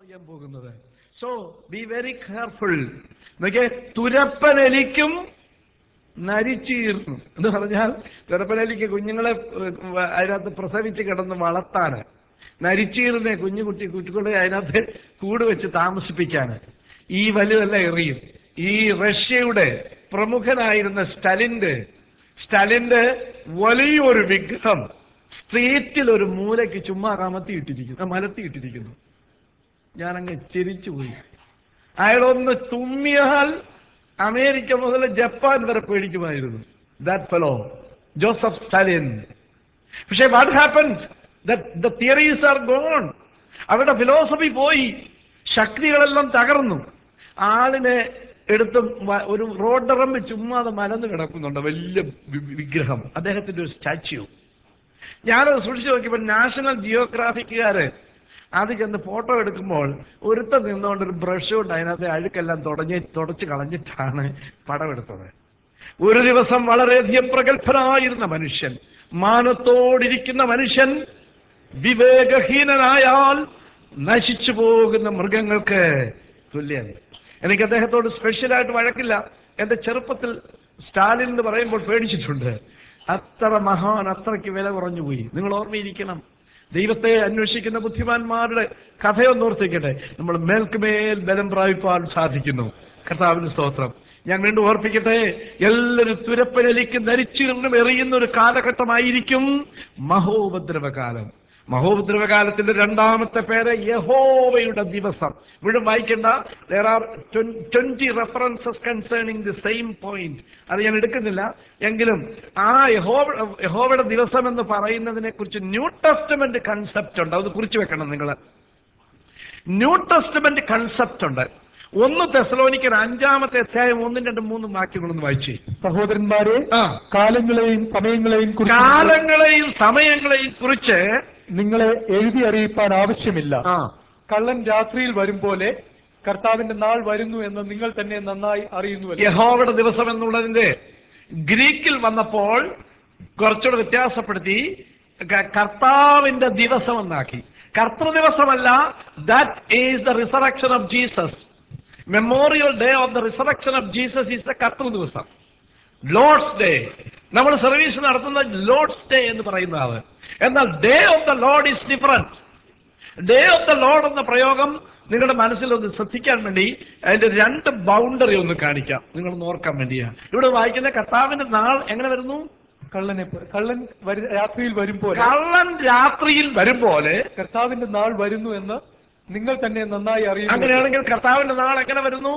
ചെയ്യാൻ പോകുന്നത് so be very careful നോക്കിയേ തുരപ്പനെലിക്കും നരിച്ചീർന്നു എന്ന് പറഞ്ഞാൽ തുരപ്പനെലിക്ക് കുഞ്ഞുങ്ങളെ ഏഹ്, അതിനകത്ത് പ്രസവിച്ച് കിടന്ന് വളർത്താന് നരിച്ചീറിനെ കുഞ്ഞു കുട്ടി കുട്ടികളെ അതിനകത്ത് കൂട് വെച്ച് താമസിപ്പിക്കാന് ഈ വലുതല്ല എറിയും ഈ റഷ്യയുടെ പ്രമുഖനായിരുന്ന സ്റ്റലിന്റെ സ്റ്റലിന്റെ വലിയൊരു വിഗ്രഹം സ്ട്രീറ്റിൽ ഒരു മൂലയ്ക്ക് ചുമ്മാ കമത്തിയിട്ടിരിക്കുന്നു മലത്തിയിട്ടിരിക്കുന്നു ഞാനങ്ങ് ചിരിച്ചുപോയി അയാളൊന്ന് തുമ്മിയാൽ അമേരിക്ക മുതൽ ജപ്പാൻ വരെ പേടിക്കുമായിരുന്നു ദാറ്റ് ഫെലോ ജോസഫ് സ്റ്റാലിൻ പക്ഷേ what happen the theories are gone അവരുടെ ഫിലോസഫി പോയി ശക്തികളെല്ലാം തകർന്നു ആളിനെ എടുത്ത് വ- ഒരു റോഡറമ്പ് ചുമ്മാതെ മലന്ന് കിടക്കുന്നുണ്ട് വലിയ വി- വിഗ്രഹം അദ്ദേഹത്തിന്റെ ഒരു സ്റ്റാച്യു ഞാനത് സൂക്ഷിച്ചു നോക്കിയപ്പോൾ നാഷണൽ ജിയോഗ്രാഫിക്കുകാര് അത് ചെന്ന് ഫോട്ടോ എടുക്കുമ്പോൾ ഒരുത്തം നിന്നുകൊണ്ട് ഒരു ബ്രഷ് കൊണ്ട് അതിനകത്ത് അഴുക്കെല്ലാം തുടഞ്ഞ് തുടച്ച് കളഞ്ഞിട്ടാണ് പടമെടുത്തത് ഒരു ദിവസം വളരെയധികം പ്രഗത്ഭനായിരുന്ന മനുഷ്യൻ മാനത്തോടിരിക്കുന്ന മനുഷ്യൻ വിവേകഹീനനായാൽ നശിച്ചു പോകുന്ന മൃഗങ്ങൾക്ക് തുല്യൻ എനിക്ക് അദ്ദേഹത്തോട് സ്പെഷ്യലായിട്ട് വഴക്കില്ല എന്റെ ചെറുപ്പത്തിൽ സ്റ്റാലിൻ എന്ന് പറയുമ്പോൾ പേടിച്ചിട്ടുണ്ട് അത്ര മഹാൻ അത്രയ്ക്ക് വില കുറഞ്ഞു പോയി നിങ്ങൾ ഓർമ്മയിരിക്കണം ദൈവത്തെ അന്വേഷിക്കുന്ന ബുദ്ധിമാന്മാരുടെ കഥയൊന്ന് ഓർത്തിക്കട്ടെ നമ്മൾ മേൽക്കുമേൽ ബലം പ്രാപിപ്പാൻ സാധിക്കുന്നു കർത്താവിന് സ്തോത്രം ഞാൻ വീണ്ടും ഓർപ്പിക്കട്ടെ എല്ലാവരും തുരപ്പനലിക്ക് നരിച്ചിരുന്നും എറിയുന്ന ഒരു കാലഘട്ടമായിരിക്കും മഹോപദ്രവകാലം മഹോപദ്രവകാലത്തിന്റെ രണ്ടാമത്തെ പേര് യഹോവയുടെ ദിവസം ഇവിടെ വായിക്കേണ്ട there are twenty references concerning the same point അത് ഞാൻ എടുക്കുന്നില്ല എങ്കിലും ആ യഹോവ യഹോവയുടെ ദിവസം എന്ന് പറയുന്നതിനെ കുറിച്ച് ന്യൂ ടെസ്റ്റമെന്റ് കൺസെപ്റ്റ് ഉണ്ട് അത് കുറിച്ച് വെക്കണം നിങ്ങൾ ന്യൂ ടെസ്റ്റമെന്റ് കൺസെപ്റ്റ് ഉണ്ട് ഒന്ന് തെസലോനിക്കൻ അഞ്ചാമത്തെ അധ്യായം ഒന്നും രണ്ടും മൂന്നും വാക്യങ്ങളൊന്ന് വായിച്ചേ സഹോദരന്മാരെ ആ കാലങ്ങളെയും സമയങ്ങളെയും കുറിച്ച് കാലങ്ങളെയും സമയങ്ങളെയും കുറിച്ച് നിങ്ങളെ എഴുതി അറിയിപ്പാൻ ആവശ്യമില്ല ആ കള്ളൻ രാത്രിയിൽ വരും പോലെ കർത്താവിന്റെ നാൾ വരുന്നു എന്ന് നിങ്ങൾ തന്നെ നന്നായി അറിയുന്നുവല്ലോ യഹോവയുടെ ദിവസം എന്നുള്ളതിന്റെ ഗ്രീക്കിൽ വന്നപ്പോൾ കുറച്ചുകൂടെ വ്യത്യാസപ്പെടുത്തി ക- കർത്താവിന്റെ ദിവസം എന്നാക്കി കർത്തൃദിവസമല്ല that is the resurrection of Jesus memorial day of the resurrection of Jesus is the കർത്തൃദിവസം ലോഡ്സ് ഡേ നമ്മൾ സർവീസ് നടത്തുന്ന ലോഡ്സ് ഡേ എന്ന് പറയുന്നതാണ് എന്നാൽ day of the Lord is different day of the Lord എന്ന പ്രയോഗം നിങ്ങളുടെ മനസ്സിൽ ഒന്ന് ശ്രദ്ധിക്കാൻ വേണ്ടി അതിന്റെ രണ്ട് ബൗണ്ടറി ഒന്ന് കാണിക്കാം നിങ്ങൾ ഓർക്കാൻ വേണ്ടിയാണ് ഇവിടെ വായിക്കുന്ന കർത്താവിന്റെ നാൾ എങ്ങനെ വരുന്നു കള്ളനെ പോ- കള്ളൻ വരു- രാത്രിയിൽ വരും പോലെ കള്ളൻ രാത്രിയിൽ വരും പോലെ കർത്താവിന്റെ നാൾ വരുന്നു എന്ന് നിങ്ങൾ തന്നെ നന്നായി അറിയുന്നു അങ്ങനെയാണെങ്കിൽ കർത്താവിന്റെ നാൾ എങ്ങനെ വരുന്നു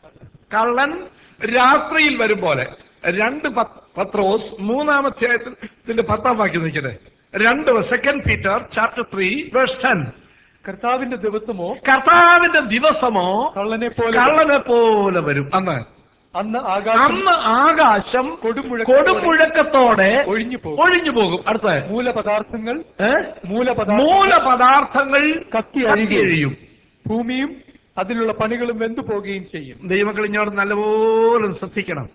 കള്ളൻ രാത്രിയിൽ വരും പോലെ രണ്ട് പത്ത്- പത്രോസ് മൂന്നാമത്തെ അധ്യായത്തിന്റെ പത്താം വാക്യം നിൽക്കട്ടെ രണ്ട് second Peter chapter three verse ten കർത്താവിന്റെ ദിവസമോ കർത്താവിന്റെ ദിവസമോ കള്ളനെ പോലെ കള്ളനെ പോലെ വരും അന്ന് അന്ന് ആകാശം അന്ന് ആകാശം കൊടുമുഴക്കത്തോടെ കൊടുമുഴക്കത്തോടെ ഒഴിഞ്ഞു പോകും ഒഴിഞ്ഞു പോകും അടുത്ത മൂലപദാർത്ഥങ്ങൾ ഏ? മൂലപദാർത്ഥങ്ങൾ മൂലപദാർത്ഥങ്ങൾ കത്തി കത്തി എഴിയും ഭൂമിയും അതിലുള്ള പണികളും വെന്തു പോകുകയും ചെയ്യും ദൈവങ്ങൾ ഇങ്ങോട്ട് നല്ലപോലെ ശ്രദ്ധിക്കണം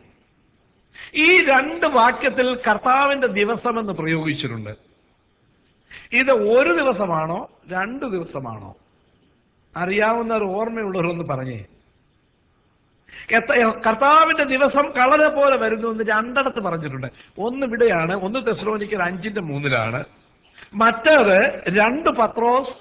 ഈ രണ്ട് വാക്യത്തിൽ കർത്താവിന്റെ ദിവസം എന്ന് പ്രയോഗിച്ചിട്ടുണ്ട് ഇത് ഒരു ദിവസമാണോ രണ്ട് ദിവസമാണോ അറിയാവുന്നവർ ഓർമ്മയുള്ളവരൊന്ന് പറഞ്ഞേ എത്ര- കർത്താവിന്റെ ദിവസം കളരെ പോലെ വരുന്നു എന്ന് രണ്ടിടത്ത് പറഞ്ഞിട്ടുണ്ട് ഒന്ന് ഇവിടെയാണ് ഒന്ന് തെസ്ലോനിക്കൽ അഞ്ചിന്റെ മൂന്നിലാണ് മറ്റേത് രണ്ട് പത്രോസ്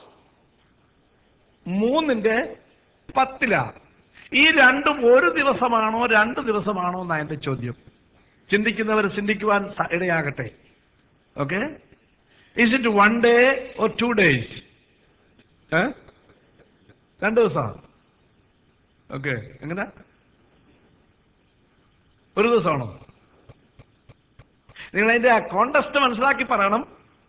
മൂന്നിന്റെ പത്തിലാണ് ഈ രണ്ടും ഒരു ദിവസമാണോ രണ്ട് ദിവസമാണോ എന്നാണ് എന്റെ ചോദ്യം ചിന്തിക്കുന്നവർ ചിന്തിക്കുവാൻ സ- ഇടയാകട്ടെ okay is it one day or two days രണ്ട് ദിവസമാണ് ഓക്കെ എങ്ങനെ ഒരു ദിവസമാണോ നിങ്ങൾ അതിന്റെ കോണ്ടസ്റ്റ് മനസ്സിലാക്കി പറയണം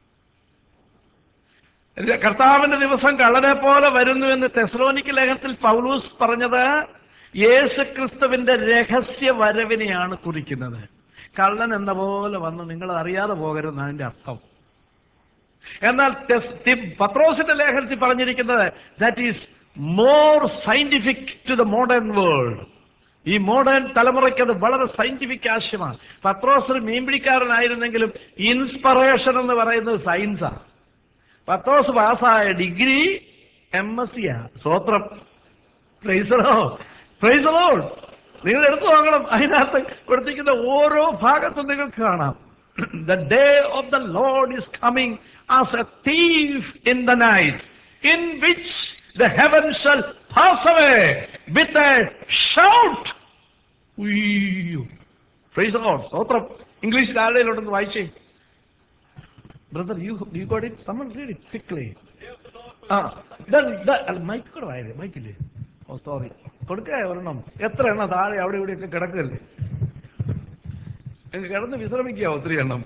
ഇത് കർത്താവിന്റെ ദിവസം കള്ളനെ പോലെ വരുന്നു എന്ന് തെസ്ലോനിക്ക് ലേഖനത്തിൽ പൗലൂസ് പറഞ്ഞത് യേശു ക്രിസ്തുവിന്റെ രഹസ്യ വരവിനെയാണ് കുറിക്കുന്നത് കള്ളൻ എന്ന പോലെ വന്ന് നിങ്ങൾ അറിയാതെ പോകരുതെന്ന് അതിന്റെ അർത്ഥം എന്നാൽ ടെസ്- തി- പത്രോസിന്റെ ലേഖനത്തിൽ പറഞ്ഞിരിക്കുന്നത് that is more scientific to the modern world ഈ മോഡേൺ തലമുറയ്ക്ക് അത് വളരെ സയന്റിഫിക് ആശയമാണ് പത്രോസ് ഒരു മീൻപിടിക്കാരനായിരുന്നെങ്കിലും ഇൻസ്പിറേഷൻ എന്ന് പറയുന്നത് സയൻസാണ് പത്രോസ് പാസ്സായ ഡിഗ്രി എം എസ് സിയാ സ്വോത്രം പ്രൈസറോ പ്രൈസറോ നിങ്ങൾ എടുത്തു നോക്കണം അതിനകത്ത് കൊടുത്തിരിക്കുന്ന ഓരോ ഭാഗത്തും നിങ്ങൾക്ക് കാണാം the day of the Lord is coming as a thief in the night in which the heaven shall pass away with a shout പ്രൈസറോ സ്വോത്രം ഇംഗ്ലീഷിൽ ആരുടെയും ഉണ്ടെന്ന് വായിച്ചേ brother you you got it someone read it quickly ആ mic കൂടെ വായല്ലേ മൈക്കില്ലേ ഓ sorry കൊടുക്കുക ഒരെണ്ണം എത്ര എണ്ണം താഴെ അവിടെ ഇവിടെയൊക്കെ കിടക്കല്ലേ നിങ്ങൾ കിടന്ന് വിശ്രമിക്കുക ഒത്തിരി എണ്ണം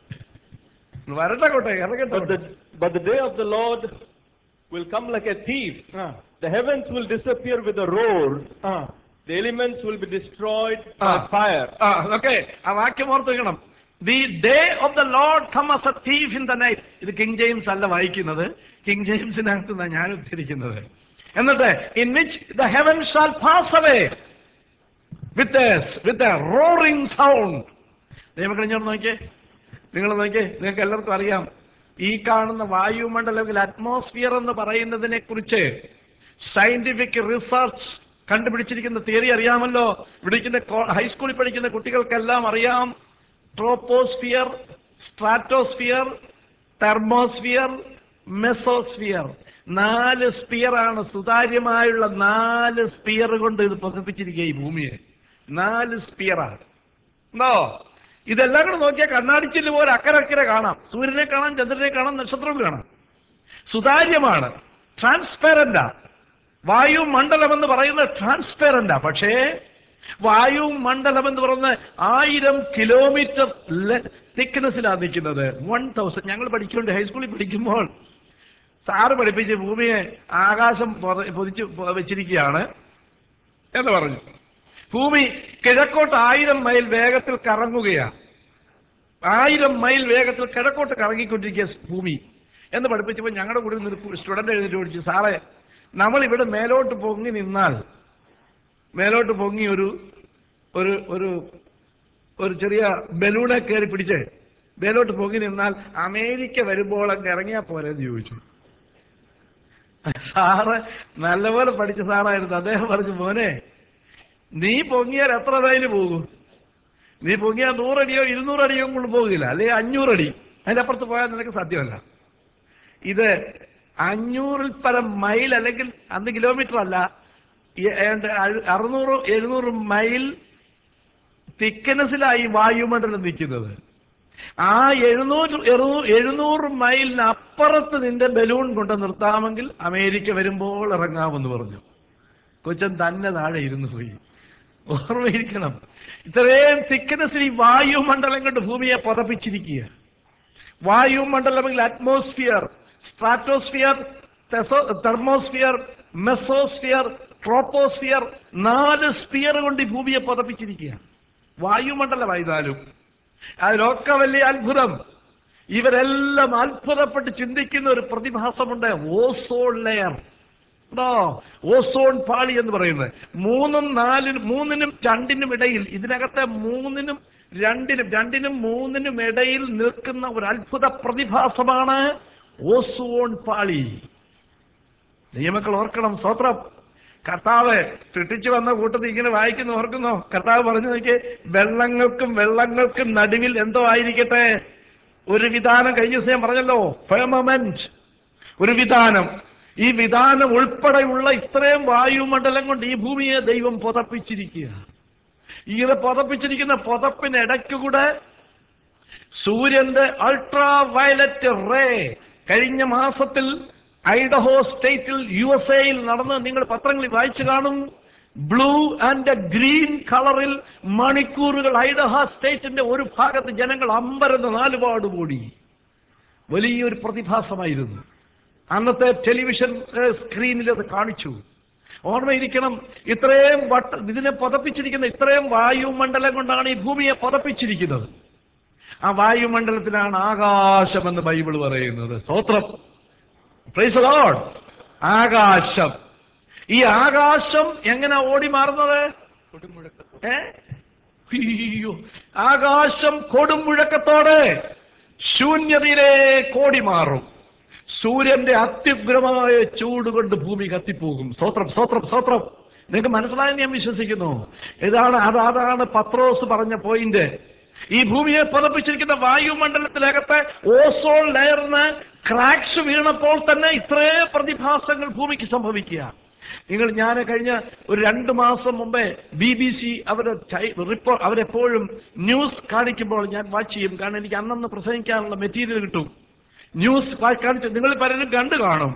വരട്ടെ കോട്ടെ But ഇറങ്ങട്ടെ the, but the day of the Lord will come like a thief. ആ The heavens will disappear with a roar. ആ The elements will be destroyed Ah. by fire. ആ ഓക്കെ ആ വാക്യം ഓർത്ത് വെക്കണം the day of the Lord come as a thief in the night ഇത് King James അല്ല വായിക്കുന്നത് കിങ് ജെയിംസിനകത്ത് നിന്നാണ് ഞാൻ ഉദ്ധരിക്കുന്നത് എന്നിട്ട് in which the heaven shall pass away with with a roaring sound ദൈവക്കഴിഞ്ഞോട് നോക്കിയേ നിങ്ങൾ നോക്കിയേ നിങ്ങൾക്ക് എല്ലാവർക്കും അറിയാം ഈ കാണുന്ന വായുമണ്ഡലത്തിൽ അറ്റ്മോസ്ഫിയർ എന്ന് പറയുന്നതിനെ കുറിച്ച് സയന്റിഫിക് റിസർച്ച് കണ്ടുപിടിച്ചിരിക്കുന്ന തിയറി അറിയാമല്ലോ ഇവിടിക്കുന്ന ഹൈസ്കൂളിൽ പഠിക്കുന്ന കുട്ടികൾക്കെല്ലാം അറിയാം ട്രോപ്പോസ്ഫിയർ സ്ട്രാറ്റോസ്ഫിയർ തെർമോസ്ഫിയർ മെസോസ്ഫിയർ നാല് സ്പിയർ ആണ് സുതാര്യമായുള്ള നാല് സ്പിയർ കൊണ്ട് ഇത് പ്രസരിപ്പിച്ചിരിക്കുക ഈ ഭൂമിയെ നാല് സ്പിയറാണ് ഉണ്ടോ ഇതെല്ലാം കൂടെ നോക്കിയാൽ കണ്ണാടിച്ചില് പോലെ അക്കരക്കരെ കാണാം സൂര്യനെ കാണാം ചന്ദ്രനെ കാണാം നക്ഷത്രം കാണാം സുതാര്യമാണ് ട്രാൻസ്പെറന്റാ വായുമണ്ഡലം എന്ന് പറയുന്നത് ട്രാൻസ്പെറന്റാ പക്ഷേ വായുമണ്ഡലം എന്ന് പറയുന്ന ആയിരം കിലോമീറ്റർ തിക്നെസ്സിലാണ് നിൽക്കുന്നത് വൺ തൗസൻഡ് ഞങ്ങൾ പഠിച്ചുകൊണ്ട് ഹൈസ്കൂളിൽ പഠിക്കുമ്പോൾ സാറ് പഠിപ്പിച്ച് ഭൂമിയെ ആകാശം പൊത- പൊതിച്ച് പൊ- വെച്ചിരിക്കുകയാണ് എന്ന് പറഞ്ഞു ഭൂമി കിഴക്കോട്ട് ആയിരം മൈൽ വേഗത്തിൽ കറങ്ങുകയാണ് ആയിരം മൈൽ വേഗത്തിൽ കിഴക്കോട്ട് കറങ്ങിക്കൊണ്ടിരിക്കുക ഭൂമി എന്ന് പഠിപ്പിച്ചപ്പോൾ ഞങ്ങളുടെ കൂടെ നിന്ന് സ്റ്റുഡന്റ് എഴുതിട്ട് ചോദിച്ചു സാറേ നമ്മൾ ഇവിടെ മേലോട്ട് പൊങ്ങി നിന്നാൽ മേലോട്ട് പൊങ്ങി ഒരു ഒരു ഒരു ഒരു ചെറിയ ബലൂണെ കയറി പിടിച്ച് മേലോട്ട് പൊങ്ങി നിന്നാൽ അമേരിക്ക വരുമ്പോൾ അങ്ങ് ഇറങ്ങിയാൽ പോരെ എന്ന് ചോദിച്ചു സാറ് നല്ലപോലെ പഠിച്ച സാറായിരുന്നു അദ്ദേഹം പറഞ്ഞു മോനെ നീ പൊങ്ങിയാൽ എത്ര മൈല് പോകും നീ പൊങ്ങിയാൽ നൂറടിയോ ഇരുന്നൂറടിയോ കൊണ്ട് പോകില്ല അല്ലെങ്കിൽ അഞ്ഞൂറടി അതിന്റെ അപ്പുറത്ത് പോയാൽ നിനക്ക് സാധ്യമല്ല ഇത് അഞ്ഞൂറിൽ പരം മൈൽ അല്ലെങ്കിൽ അന്ന് കിലോമീറ്റർ അല്ല ഈ- ഏതാണ്ട് അഴു- അറുന്നൂറ് എഴുന്നൂറ് മൈൽ തിക്കനസിലായി വായുമണ്ഡലം നിൽക്കുന്നത് ആ എഴുന്നൂറ് എറു- എഴുന്നൂറ് മൈലിന് അപ്പുറത്ത് നിന്റെ ബലൂൺ കൊണ്ട് നിർത്താമെങ്കിൽ അമേരിക്ക വരുമ്പോൾ ഇറങ്ങാമെന്ന് പറഞ്ഞു കൊച്ചൻ തന്നെ താഴെ ഇരുന്ന് പോയി ഓർമ്മയിരിക്കണം ഇത്രയും തിക്കനസിൽ ഈ വായുമണ്ഡലം കൊണ്ട് ഭൂമിയെ പതപ്പിച്ചിരിക്കുക വായുമണ്ഡലമെങ്കിൽ atmosphere stratosphere thermosphere mesosphere troposphere നാല് സ്ഫിയർ കൊണ്ട് ഈ ഭൂമിയെ പതപ്പിച്ചിരിക്കുക വായുമണ്ഡലമായിരുന്നാലും അതിലൊക്കെ വലിയ അത്ഭുതം ഇവരെല്ലാം അത്ഭുതപ്പെട്ട് ചിന്തിക്കുന്ന ഒരു പ്രതിഭാസമുണ്ട് ഓസോൺ ലെയർ ഉണ്ടോ ഓസോൺ പാളി എന്ന് പറയുന്നത് മൂന്നും നാലിനും മൂന്നിനും രണ്ടിനും ഇടയിൽ ഇതിനകത്തെ മൂന്നിനും രണ്ടിനും രണ്ടിനും മൂന്നിനും ഇടയിൽ നിൽക്കുന്ന ഒരു അത്ഭുത പ്രതിഭാസമാണ് ഓസോൺ പാളി നിയമക്കൾ ഓർക്കണം സ്വത്രം കർത്താവ് സൃഷ്ടിച്ചു വന്ന കൂട്ടത്തിൽ ഇങ്ങനെ വായിക്കുന്നു ഓർക്കുന്നോ കർത്താവ് പറഞ്ഞു നോക്കി വെള്ളങ്ങൾക്കും വെള്ളങ്ങൾക്കും നടുവിൽ എന്തോ ആയിരിക്കട്ടെ ഒരു വിധാനം കഴിഞ്ഞ ദിവസം ഞാൻ പറഞ്ഞല്ലോ ഫെമമെന്റ് ഒരു വിധാനം ഈ വിധാനം ഉൾപ്പെടെയുള്ള ഇത്രയും വായുമണ്ഡലം കൊണ്ട് ഈ ഭൂമിയെ ദൈവം പുതപ്പിച്ചിരിക്കുക ഈ ഇത് പുതപ്പിച്ചിരിക്കുന്ന പുതപ്പിന് ഇടയ്ക്കുകൂടെ സൂര്യന്റെ അൾട്രാ വയലറ്റ് റേ കഴിഞ്ഞ മാസത്തിൽ ഐഡഹോ സ്റ്റേറ്റിൽ യു എസ് എയിൽ നടന്ന് നിങ്ങൾ പത്രങ്ങളിൽ വായിച്ചു കാണും ബ്ലൂ ആൻഡ് ഗ്രീൻ കളറിൽ മണിക്കൂറുകൾ ഐഡഹ സ്റ്റേറ്റിന്റെ ഒരു ഭാഗത്ത് ജനങ്ങൾ അമ്പരന്ന് നാലുപാട് കൂടി വലിയൊരു പ്രതിഭാസമായിരുന്നു അന്നത്തെ ടെലിവിഷൻ ഏഹ്, സ്ക്രീനിൽ അത് കാണിച്ചു ഓർമ്മയിരിക്കണം ഇത്രയും വട്ട ഇതിനെ പതപ്പിച്ചിരിക്കുന്ന ഇത്രയും വായുമണ്ഡലം കൊണ്ടാണ് ഈ ഭൂമിയെ പതപ്പിച്ചിരിക്കുന്നത് ആ വായുമണ്ഡലത്തിലാണ് ആകാശം എന്ന് ബൈബിൾ പറയുന്നത് സ്തോത്രം പ്രൈസ് ലോഡ് ആകാശം ഈ ആകാശം എങ്ങനെ ഓടി മാറുന്നത് ഏ അയ്യോ ആകാശം കൊടുമുഴക്കത്തോടെ ശൂന്യതയിലേക്ക് ഓടി മാറും സൂര്യന്റെ അത്യുഗ്രമായ ചൂട് കൊണ്ട് ഭൂമി കത്തിപ്പോകും സ്തോത്രം സ്തോത്രം സ്തോത്രം നിങ്ങൾക്ക് മനസ്സിലായെന്ന് ഞാൻ വിശ്വസിക്കുന്നു ഇതാണ് അത് അതാണ് പത്രോസ് പറഞ്ഞ പോയിന്റ് ഈ ഭൂമിയെ പതപ്പിച്ചിരിക്കുന്ന വായുമണ്ഡലത്തിനകത്ത് ഓസോൺ ലെയറിന് ക്രാക്സ് വീണപ്പോൾ തന്നെ ഇത്രേ പ്രതിഭാസങ്ങൾ ഭൂമിക്ക് സംഭവിക്കുക നിങ്ങൾ ഞാൻ കഴിഞ്ഞ ഒരു രണ്ട് മാസം മുമ്പേ ബി ബി സി അവർ റിപ്പോ അവരെപ്പോഴും ന്യൂസ് കാണിക്കുമ്പോൾ ഞാൻ വാച്ച് ചെയ്യും കാരണം എനിക്ക് അന്നന്ന് പ്രസംഗിക്കാനുള്ള മെറ്റീരിയൽ കിട്ടും ന്യൂസ് കാ- കാണിച്ച് നിങ്ങൾ പലരും കണ്ടു കാണും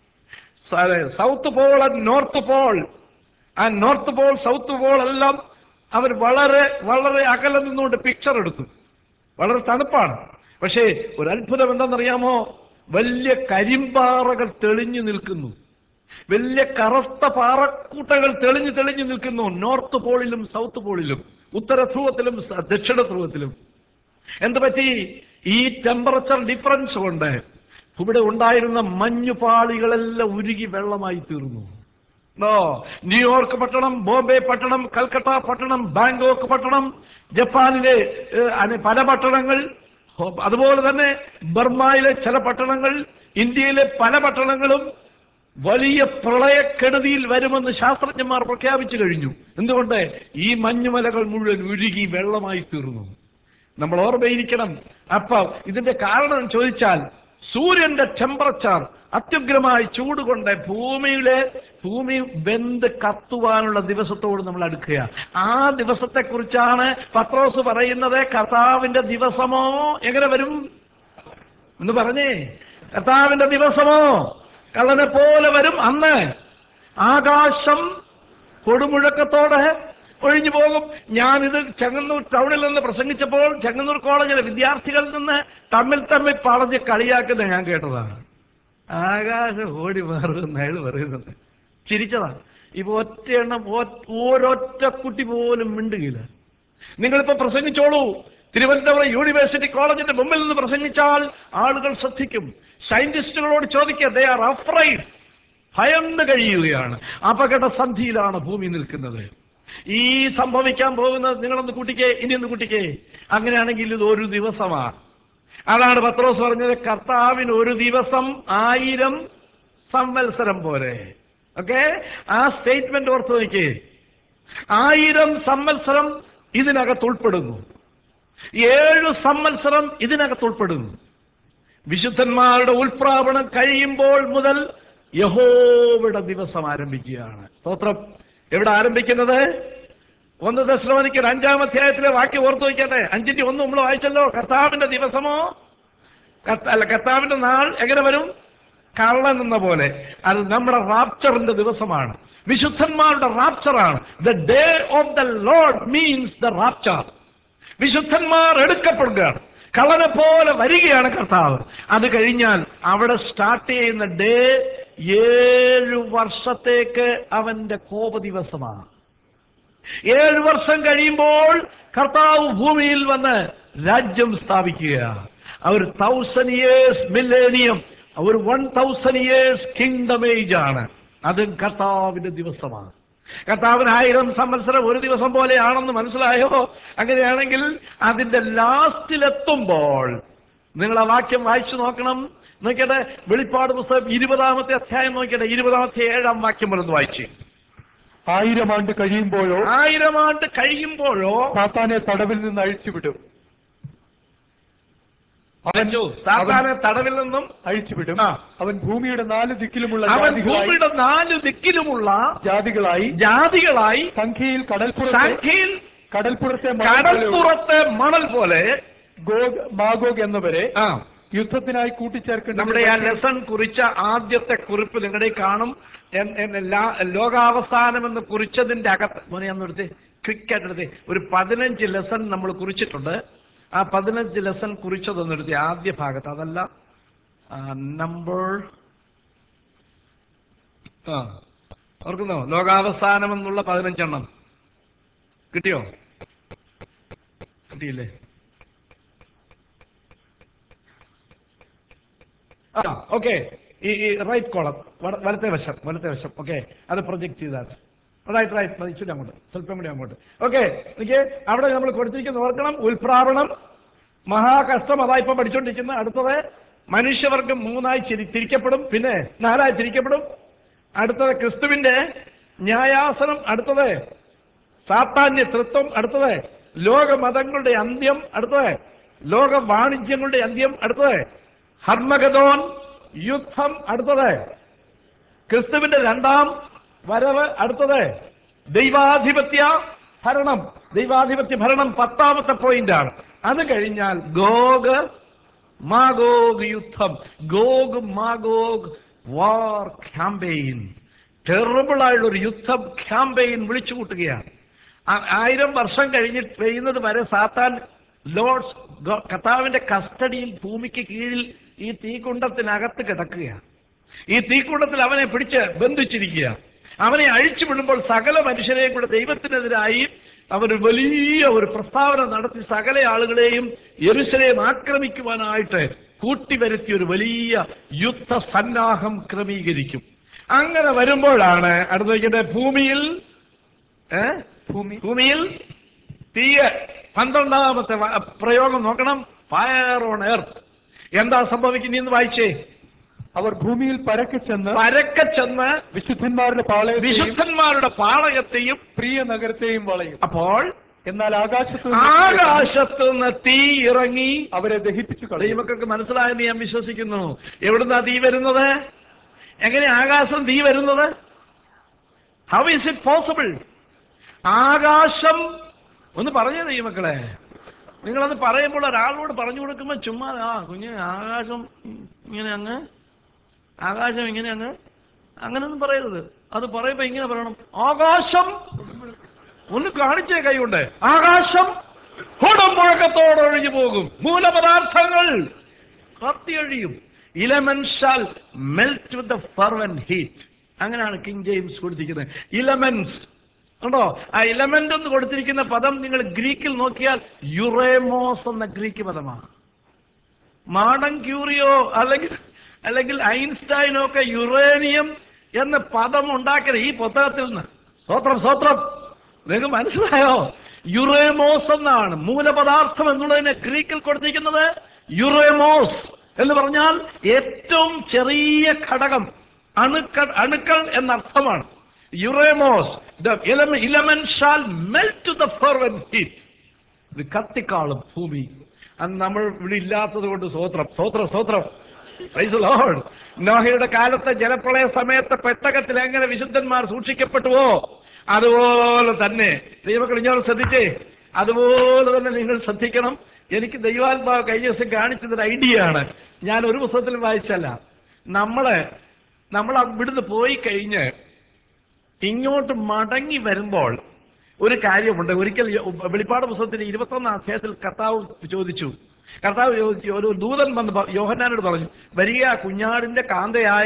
south pole and north pole ആ നോർത്ത് പോൾ സൗത്ത് പോൾ എല്ലാം അവർ വളരെ വളരെ അകലെ നിന്നുകൊണ്ട് പിക്ചർ എടുത്തു വളരെ തണുപ്പാണ് പക്ഷേ ഒരു അത്ഭുതം എന്താണെന്നറിയാമോ വലിയ കരിമ്പാറകൾ തെളിഞ്ഞു നിൽക്കുന്നു വലിയ കറുത്ത പാറക്കൂട്ടകൾ തെളിഞ്ഞു തെളിഞ്ഞു നിൽക്കുന്നു നോർത്ത് പോളിലും സൗത്ത് പോളിലും ഉത്തര ധ്രുവത്തിലും സ- ദക്ഷിണ ധ്രുവത്തിലും എന്ത് പറ്റി ഈ ടെമ്പറേച്ചർ ഡിഫറൻസ് കൊണ്ട് ഇവിടെ ഉണ്ടായിരുന്ന മഞ്ഞുപാളികളെല്ലാം ഉരുകി വെള്ളമായി തീർന്നു നോ ന്യൂയോർക്ക് പട്ടണം ബോംബെ പട്ടണം കൽക്കട്ട പട്ടണം ബാങ്കോക്ക് പട്ടണം ജപ്പാനിലെ ഏഹ്, അനെ പല പട്ടണങ്ങൾ ഹോ- അതുപോലെ തന്നെ ബർമയിലെ ചില പട്ടണങ്ങൾ ഇന്ത്യയിലെ പല പട്ടണങ്ങളും വലിയ പ്രളയക്കെടുതിയിൽ വരുമെന്ന് ശാസ്ത്രജ്ഞന്മാർ പ്രഖ്യാപിച്ചു കഴിഞ്ഞു എന്തുകൊണ്ട് ഈ മഞ്ഞുമലകൾ മുഴുവൻ ഉരുകി വെള്ളമായി തീർന്നു നമ്മൾ ഓർമ്മയിരിക്കണം അപ്പൊ ഇതിന്റെ കാരണം ചോദിച്ചാൽ സൂര്യന്റെ ടെമ്പറേച്ചർ അത്യുഗ്രമായ ചൂട് കൊണ്ട് ഭൂമിയിലെ ഭൂമി വെന്ത് കത്തുവാനുള്ള ദിവസത്തോട് നമ്മൾ അടുക്കുക ആ ദിവസത്തെ കുറിച്ചാണ് പത്രോസ് പറയുന്നത് കർത്താവിന്റെ ദിവസമോ എങ്ങനെ വരും എന്ന് പറഞ്ഞേ കർത്താവിന്റെ ദിവസമോ കള്ളനെ പോലെ വരും അന്ന് ആകാശം കൊടുമുഴക്കത്തോടെ ഒഴിഞ്ഞു പോകും ഞാനിത് ചെങ്ങന്നൂർ ടൗണിൽ നിന്ന് പ്രസംഗിച്ചപ്പോൾ ചെങ്ങന്നൂർ കോളേജിലെ വിദ്യാർത്ഥികളിൽ നിന്ന് തമ്മിൽ തമ്മിൽ പറഞ്ഞ് കളിയാക്കുന്ന ഞാൻ കേട്ടതാണ് ആകാശം ഓടി മാറുമെന്ന് അയാൾ പറയുന്നത് ചിരിച്ചതാണ് ഇപ്പൊ ഒറ്റ എണ്ണം ഒ- ഒരൊറ്റ കുട്ടി പോലും മിണ്ടുകയില്ല നിങ്ങളിപ്പോ പ്രസംഗിച്ചോളൂ തിരുവനന്തപുരം യൂണിവേഴ്സിറ്റി കോളേജിന്റെ മുമ്പിൽ നിന്ന് പ്രസംഗിച്ചാൽ ആളുകൾ ശ്രദ്ധിക്കും സയന്റിസ്റ്റുകളോട് ചോദിക്കുക ദേ ആർ അഫ്രൈഡ് ഭയന്ന് കഴിയുകയാണ് അപകട സന്ധിയിലാണ് ഭൂമി നിൽക്കുന്നത് ഈ സംഭവിക്കാൻ പോകുന്നത് നിങ്ങളൊന്ന് കൂട്ടിക്കേ ഇനി ഒന്ന് കൂട്ടിക്കേ അങ്ങനെയാണെങ്കിൽ ഇത് ഒരു ദിവസമാണ് അതാണ് പത്രോസ് പറഞ്ഞത് കർത്താവിന് ഒരു ദിവസം ആയിരം സംവത്സരം പോലെ ഓക്കെ ആ സ്റ്റേറ്റ്മെന്റ് ഓർത്ത് നോക്കിയേ ആയിരം സംവത്സരം ഇതിനകത്ത് ഉൾപ്പെടുന്നു ഏഴ് സംവത്സരം ഇതിനകത്ത് ഉൾപ്പെടുന്നു വിശുദ്ധന്മാരുടെ ഉൾപ്രാവണം കഴിയുമ്പോൾ മുതൽ യഹോവയുടെ ദിവസം ആരംഭിക്കുകയാണ് സ്തോത്രം എവിടെ ആരംഭിക്കുന്നത് ഒന്ന് ദശലോനിക്കൽ അഞ്ചാം അധ്യായത്തിലെ വാക്യം ഓർത്തു വയ്ക്കട്ടെ അഞ്ചിന്റെ ഒന്ന് നമ്മൾ വായിച്ചല്ലോ കർത്താവിന്റെ ദിവസമോ കർത്ത- അല്ല കർത്താവിന്റെ നാൾ എങ്ങനെ വരും കള്ളൻ എന്ന പോലെ അത് നമ്മുടെ റാപ്ചറിന്റെ ദിവസമാണ് വിശുദ്ധന്മാരുടെ റാപ്ചറാണ് the day of the Lord means the rapture വിശുദ്ധന്മാർ എടുക്കപ്പെടുകയാണ് കള്ളനെ പോലെ വരികയാണ് കർത്താവ് അത് കഴിഞ്ഞാൽ അവിടെ സ്റ്റാർട്ട് ചെയ്യുന്ന ഡേ ഏഴു വർഷത്തേക്ക് അവന്റെ കോപ ദിവസമാണ് ഏഴു വർഷം കഴിയുമ്പോൾ കർത്താവ് ഭൂമിയിൽ വന്ന് രാജ്യം സ്ഥാപിക്കുക ഒരു തൗസൻഡ് ഇയേഴ്സ് മില്ലേനിയം ഒരു one thousand years kingdom age ആണ് അതും കർത്താവിന്റെ ദിവസമാണ് കർത്താവിന് ആയിരം സംവത്സരം ഒരു ദിവസം പോലെയാണെന്ന് മനസ്സിലായോ അങ്ങനെയാണെങ്കിൽ അതിന്റെ ലാസ്റ്റിലെത്തുമ്പോൾ നിങ്ങൾ ആ വാക്യം വായിച്ചു നോക്കണം നോക്കിയട്ടെ വെളിപ്പാട് പുസ്തകം ഇരുപതാമത്തെ അധ്യായം നോക്കിയട്ടെ ഇരുപതാമത്തെ ഏഴാം വാക്യം വലന്ന് വായിച്ചു ആയിരം ആണ്ട് കഴിയുമ്പോഴോ ആയിരം ആണ്ട് കഴിയുമ്പോഴോ സാത്താനെ തടവിൽ നിന്ന് അഴിച്ചുവിടും അവൻ സാത്താനെ തടവിൽ നിന്നും അഴിച്ചുവിടും ആ. അവൻ ഭൂമിയുടെ നാല് ദിക്കിലുമുള്ള അവൻ ജാതികളായി ഭൂമിയുടെ നാല് ദിക്കിലുമുള്ള ജാതികളായി ജാതികളായി സംഖ്യയിൽ കടൽപ്പുറത്തെ സംഖ്യയിൽ കടൽപ്പുറത്തെ മണൽ പോലെയുള്ള കടൽപ്പുറത്തെ മണൽ പോലെ ഗോഗ് മാഗോഗ് എന്നിവരെ ആ യുദ്ധത്തിനായി കൂട്ടിച്ചേർക്കേണ്ട നമ്മുടെ ആ ലെസൺ കുറിച്ച ആദ്യത്തെ കുറിപ്പ് നിങ്ങളുടെ കയ്യിൽ കാണും എൻ- എൻ- ലാ- ലോകാവസാനം എന്ന് കുറിച്ചതിന്റെ അകത്ത് മോനെ അന്നെടുത്ത് ക്വിക്കായിട്ട് എടുത്ത് ഒരു പതിനഞ്ച് ലെസൺ നമ്മൾ കുറിച്ചിട്ടുണ്ട് ആ പതിനഞ്ച് ലെസൺ കുറിച്ചതൊന്നും എടുത്ത് ആദ്യ ഭാഗത്ത് അതല്ല നമ്പർ ആ ഓർക്കുന്നോ ലോകാവസാനം എന്നുള്ള പതിനഞ്ചെണ്ണം കിട്ടിയോ കിട്ടിയില്ലേ ആ ഓക്കെ ഈ ഈ റൈറ്റ് കോളം വലത്തെ വശം വലത്തെ വശം ഓക്കെ അത് പ്രൊജക്ട് ചെയ്താൽ റൈറ്റ് റൈറ്റ് ഇച്ചിരി അങ്ങോട്ട് സ്വല്പം കൂടി അങ്ങോട്ട് ഓക്കെ എനിക്ക് അവിടെ നമ്മൾ കൊടുത്തിരിക്കുന്ന ഓർക്കണം ഉൽപ്രാവണം മഹാകഷ്ടം അതാ ഇപ്പം പഠിച്ചുകൊണ്ടിരിക്കുന്ന അടുത്തത് മനുഷ്യവർഗം മൂന്നായി ചിരി തിരിക്കപ്പെടും പിന്നെ നാലായി തിരിക്കപ്പെടും അടുത്തത് ക്രിസ്തുവിന്റെ ന്യായാസനം അടുത്തത് സാത്താന്യ തൃത്വം അടുത്തത് ലോകമതങ്ങളുടെ അന്ത്യം അടുത്തത് ലോക വാണിജ്യങ്ങളുടെ അന്ത്യം അടുത്തത് ഹർമഗതോൻ യുദ്ധം അടുത്തത് ക്രിസ്തുവിന്റെ രണ്ടാം വരവ് അടുത്തത് ദൈവാധിപത്യ ഭരണം ദൈവാധിപത്യ ഭരണം പത്താമത്തെ പോയിന്റ് ആണ് അത് കഴിഞ്ഞാൽ ഗോഗ് മാഗോഗ് യുദ്ധം Gog Magog war campaign terrible ആയുള്ള ഒരു യുദ്ധം ക്യാമ്പയിൻ വിളിച്ചു കൂട്ടുകയാണ് ആ- ആയിരം വർഷം കഴിഞ്ഞിട്ട് കഴിയുന്നത് വരെ സാത്താൻ ലോർഡ്സ് ഗോ- കർത്താവിന്റെ കസ്റ്റഡിയിൽ ഭൂമിക്ക് കീഴിൽ ഈ തീക്കുണ്ടത്തിനകത്ത് കിടക്കുകയാണ് ഈ തീക്കുണ്ടത്തിൽ അവനെ പിടിച്ച് ബന്ധിച്ചിരിക്കുക അവനെ അഴിച്ചു വിടുമ്പോൾ സകല മനുഷ്യരെയും കൂടെ ദൈവത്തിനെതിരായി അവർ വലിയ ഒരു പ്രസ്താവന നടത്തി സകല ആളുകളെയും യെരുശലേം ആക്രമിക്കുവാനായിട്ട് കൂട്ടിവരുത്തിയ ഒരു വലിയ യുദ്ധ സന്നാഹം ക്രമീകരിക്കും അങ്ങനെ വരുമ്പോഴാണ് അടുത്തേക്കിന്റെ ഭൂമിയിൽ ഏ? ഭൂമി ഭൂമിയിൽ തീയ പന്ത്രണ്ടാമത്തെ വ- പ്രയോഗം നോക്കണം ഫയർ ഓൺ എർത്ത് എന്താ സംഭവിക്കുന്നതെന്ന് വായിച്ചേ അവർ ഭൂമിയിൽ പരക്കെ ചെന്ന് പരക്കെ ചെന്ന് വിശുദ്ധന്മാരുടെ പാളയത്തെയും വിശുദ്ധന്മാരുടെ പാളയത്തെയും പ്രിയ നഗരത്തെയും വളയും അപ്പോൾ എന്നാൽ ആകാശത്ത് നിന്ന് ആകാശത്ത് നിന്ന് തീ ഇറങ്ങി അവരെ ദഹിപ്പിച്ചു കളയും ദൈവമക്കൾക്ക് മനസ്സിലായെന്ന് ഞാൻ വിശ്വസിക്കുന്നു എവിടുന്നാ തീ വരുന്നത് എങ്ങനെ ആകാശം തീ വരുന്നത് ഹൗ ഇസ് ഇറ്റ് പോസിബിൾ ആകാശം ഒന്ന് പറഞ്ഞേ ദൈവമക്കളെ നിങ്ങളത് പറയുമ്പോൾ ഒരാളോട് പറഞ്ഞു കൊടുക്കുമ്പോൾ ചുമ്മാ ആ കുഞ്ഞ് ആകാശം ഇങ്ങനെ അങ്ങ് ആകാശം ഇങ്ങനെ അങ്ങ് അങ്ങനൊന്നും പറയരുത് അത് പറയുമ്പോ ഇങ്ങനെ പറയണം ആകാശം ഒന്ന് കാണിച്ചേ കൈകൊണ്ട് ആകാശം കൊടുമുഴക്കത്തോടെ ഒഴിഞ്ഞു പോകും മൂലപദാർത്ഥങ്ങൾ കത്തിയൊഴിയും element shall melt with the fervent heat അങ്ങനെയാണ് കിങ് ജെയിംസ് കൊടുത്തിരിക്കുന്നത് ഇലമെന്റ്സ് ഉണ്ടോ ആ ഇലമെന്റ് എന്ന് കൊടുത്തിരിക്കുന്ന പദം നിങ്ങൾ ഗ്രീക്കിൽ നോക്കിയാൽ യുറേമോസ് എന്ന ഗ്രീക്ക് പദമാണ് മാഡം ക്യൂറിയോ അല്ലെങ്കിൽ അല്ലെങ്കിൽ ഐൻസ്റ്റൈനോ ഒക്കെ യുറേനിയം എന്ന പദം ഉണ്ടാക്കിയത് ഈ പുസ്തകത്തിൽ നിന്ന് സ്വത്രം സ്വത്രം നിങ്ങൾക്ക് മനസ്സിലായോ യുറേമോസ് എന്നാണ് മൂലപദാർത്ഥം എന്നുള്ളതിനെ ഗ്രീക്കിൽ കൊടുത്തിരിക്കുന്നത് യുറേമോസ് എന്ന് പറഞ്ഞാൽ ഏറ്റവും ചെറിയ ഘടകം അണുക്കൾ അണുക്കൾ എന്നർത്ഥമാണ് യുറേമോസ് the element shall melt to the fervent heat ഇത് കത്തിക്കാളും ഭൂമി അന്ന് നമ്മൾ ഇവിടെ ഇല്ലാത്തത് കൊണ്ട് സ്വോത്രം സ്വോത്രം സ്വോത്രം Praise the Lord. നോഹയുടെ കാലത്തെ ജലപ്രളയ സമയത്ത് പെട്ടകത്തിൽ എങ്ങനെ വിശുദ്ധന്മാർ സൂക്ഷിക്കപ്പെട്ടുവോ അതുപോലെ തന്നെ ദൈവങ്ങൾ ഞാൻ ശ്രദ്ധിച്ചേ അതുപോലെ തന്നെ നിങ്ങൾ ശ്രദ്ധിക്കണം എനിക്ക് ദൈവാത്മാവ് കഴിഞ്ഞ ദിവസം കാണിച്ചതൊരു ഐഡിയ ആണ് ഞാൻ ഒരു പുസ്തകത്തിലും വായിച്ചല്ല നമ്മള് നമ്മൾ അവിടുന്ന് പോയി കഴിഞ്ഞ് ഇങ്ങോട്ട് മടങ്ങി വരുമ്പോൾ ഒരു കാര്യമുണ്ട് ഒരിക്കൽ യോ- വെളിപ്പാട് പുസ്തകത്തിന്റെ ഇരുപത്തൊന്നാം അധ്യായത്തിൽ കർത്താവ് ചോദിച്ചു കർത്താവ് ചോദിച്ചു ഒരു ദൂതൻ വന്ന് പ- യോഹന്നാനോട് പറഞ്ഞു വരിക കുഞ്ഞാടിന്റെ കാന്തയായ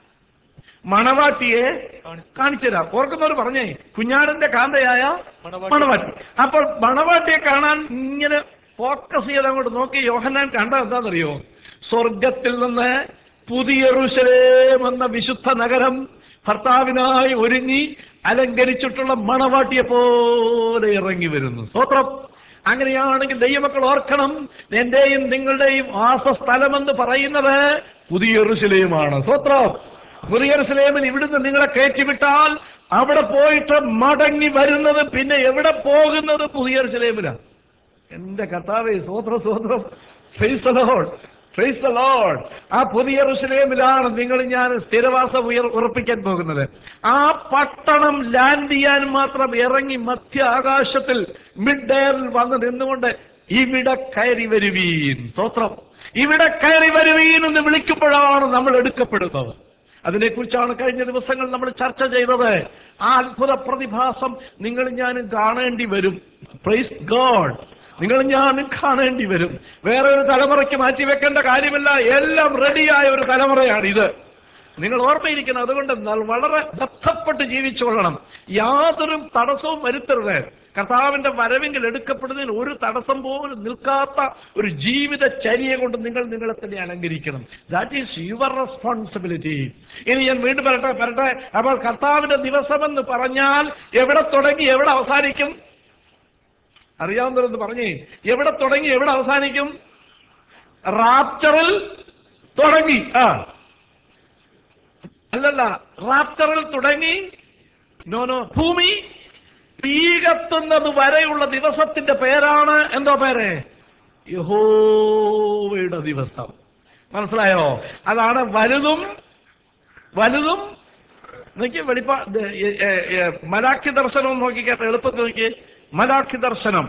മണവാട്ടിയെ കാണിച്ചു തരാം ഓർക്കുന്നവർ പറഞ്ഞേ കുഞ്ഞാടിന്റെ കാന്തയായ മണവാട്ടി. മണവാട്ടി അപ്പോൾ മണവാട്ടിയെ കാണാൻ ഇങ്ങനെ ഫോക്കസ് ചെയ്ത് അങ്ങോട്ട് നോക്കി യോഹന്നാൻ കണ്ട എന്താണെന്നറിയോ സ്വർഗത്തിൽ നിന്ന് പുതിയ റുശലേം എന്ന വിശുദ്ധ നഗരം ഭർത്താവിനായി ഒരുങ്ങി അലങ്കരിച്ചിട്ടുള്ള മണവാട്ടിയെ പോലെ ഇറങ്ങി വരുന്നു സ്തോത്രം അങ്ങനെയാണെങ്കിൽ ദൈവമക്കൾ ഓർക്കണം എന്റെയും നിങ്ങളുടെയും വാസസ്ഥലമെന്ന് പറയുന്നത് പുതിയ റുശലേമാണ് സ്തോത്രം പുതിയ റുശലേമിൽ ഇവിടുന്ന് നിങ്ങളെ കയറ്റിവിട്ടാൽ അവിടെ പോയിട്ട് മടങ്ങി വരുന്നത് പിന്നെ എവിടെ പോകുന്നത് പുതിയ റുശലേമിലാണ് എന്റെ കർത്താവേ സ്വോത്ര സ്വോത്രം praise the Lord praise the Lord ആ പുതിയ റുസലേമിലാണ് നിങ്ങൾ ഞാൻ സ്ഥിരവാസം ഉയർ ഉറപ്പിക്കാൻ പോകുന്നത് ആ പട്ടണം ലാൻഡ് ചെയ്യാൻ മാത്രം ഇറങ്ങി മധ്യ ആകാശത്തിൽ മിഡ് എയറിൽ വന്ന് നിന്നുകൊണ്ട് ഇവിടെ കയറി വരുവീൻ സ്തോത്രം ഇവിടെ കയറി വരുവീൻ എന്ന് വിളിക്കുമ്പോഴാണ് നമ്മൾ എടുക്കപ്പെടുന്നത് അതിനെക്കുറിച്ചാണ് കഴിഞ്ഞ ദിവസങ്ങൾ നമ്മൾ ചർച്ച ചെയ്തത് ആ അത്ഭുത പ്രതിഭാസം നിങ്ങൾ ഞാനും കാണേണ്ടി വരും പ്രൈസ് ഗോഡ് നിങ്ങൾ ഞാനും കാണേണ്ടി വരും വേറെ ഒരു തലമുറയ്ക്ക് മാറ്റി വെക്കേണ്ട കാര്യമില്ല എല്ലാം റെഡിയായ ഒരു തലമുറയാണ് ഇത് നിങ്ങൾ ഓർമ്മയിരിക്കണം അതുകൊണ്ട് ന- വളരെ ബന്ധപ്പെട്ട് ജീവിച്ചുകൊള്ളണം യാതൊരു തടസ്സവും വരുത്തരുത് കർത്താവിന്റെ വരവെങ്കിൽ എടുക്കപ്പെടുന്നതിന് ഒരു തടസ്സം പോലും നിൽക്കാത്ത ഒരു ജീവിതചര്യ കൊണ്ട് നിങ്ങൾ നിങ്ങളെ തന്നെ അലങ്കരിക്കണം ദാറ്റ് ഈസ് യുവർ റെസ്പോൺസിബിലിറ്റി ഇനി ഞാൻ വീണ്ടും വരട്ടെ വരട്ടെ അപ്പോൾ കർത്താവിന്റെ ദിവസമെന്ന് പറഞ്ഞാൽ എവിടെ തുടങ്ങി എവിടെ അവസാനിക്കും അറിയാവുന്നവരെന്ന് പറഞ്ഞേ എവിടെ തുടങ്ങി എവിടെ അവസാനിക്കും റാപ്ചറിൽ തുടങ്ങി ആ അല്ലല്ല റാപ്റ്ററിൽ തുടങ്ങി നോ നോ ഭൂമി തീ കത്തുന്നത് വരെയുള്ള ദിവസത്തിന്റെ പേരാണ് എന്തോ പേര് യഹോവയുടെ ദിവസം മനസ്സിലായോ അതാണ് വലുതും വലുതും നോക്കി വെളിപ്പാ ഇത് എ- എ- എ- മലാഖി ദർശനം നോക്കിക്കേട്ടെ എളുപ്പത്തിൽ നോക്കി മലാഖി ദർശനം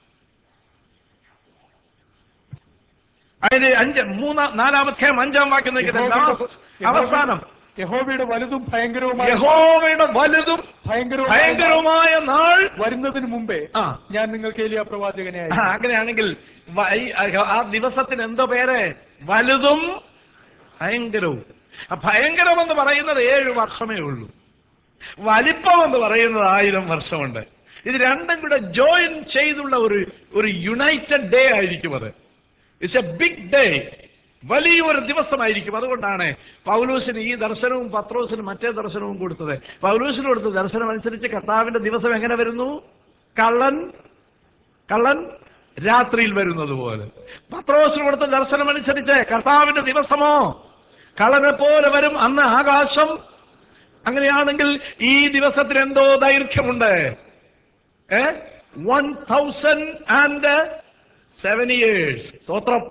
അതിന് അഞ്ച് മൂന്നാം നാലാമത്തെ അഞ്ചാം വാക്യം നോക്കിയിട്ട് യഹോവയുടെ- അവസാനം യഹോവയുടെ വലുതും ഭയങ്കരവുമായ യഹോവയുടെ വലുതും ഭയങ്കരവുമായ ഭയങ്കരമായ നാൾ വരുന്നതിന് മുമ്പേ ആ ഞാൻ നിങ്ങൾക്ക് ഏലിയ പ്രവാചകനെ ആ, അയക്കും. അങ്ങനെയാണെങ്കിൽ വ- ഈ, ആ ദിവസത്തിന് എന്തോ പേര് വലുതും ഭയങ്കരവും ആ ഭയങ്കരം എന്ന് പറയുന്നത് ഏഴ് വർഷമേ ഉള്ളൂ വലിപ്പം എന്ന് പറയുന്നത് ആയിരം വർഷമുണ്ട് ഇത് രണ്ടും കൂടെ ജോയിൻ ചെയ്തുള്ള ഒരു ഒരു യുണൈറ്റഡ് ഡേ ആയിരിക്കും അത് ഇറ്റ്സ് എ ബിഗ് ഡേ വലിയൊരു ദിവസമായിരിക്കും അതുകൊണ്ടാണ് പൗലൂസിന് ഈ ദർശനവും പത്രോസിന് മറ്റേ ദർശനവും കൊടുത്തത് പൗലൂസിന് കൊടുത്ത ദർശനം അനുസരിച്ച് കർത്താവിന്റെ ദിവസം എങ്ങനെ വരുന്നു കള്ളൻ കള്ളൻ രാത്രിയിൽ വരുന്നത് പോലെ പത്രോസിന് കൊടുത്ത ദർശനം അനുസരിച്ച് കർത്താവിന്റെ ദിവസമോ കള്ളനെ പോലെ വരും അന്ന് ആകാശം അങ്ങനെയാണെങ്കിൽ ഈ ദിവസത്തിന് എന്തോ ദൈർഘ്യമുണ്ട് a one thousand and seven years സ്തോത്രം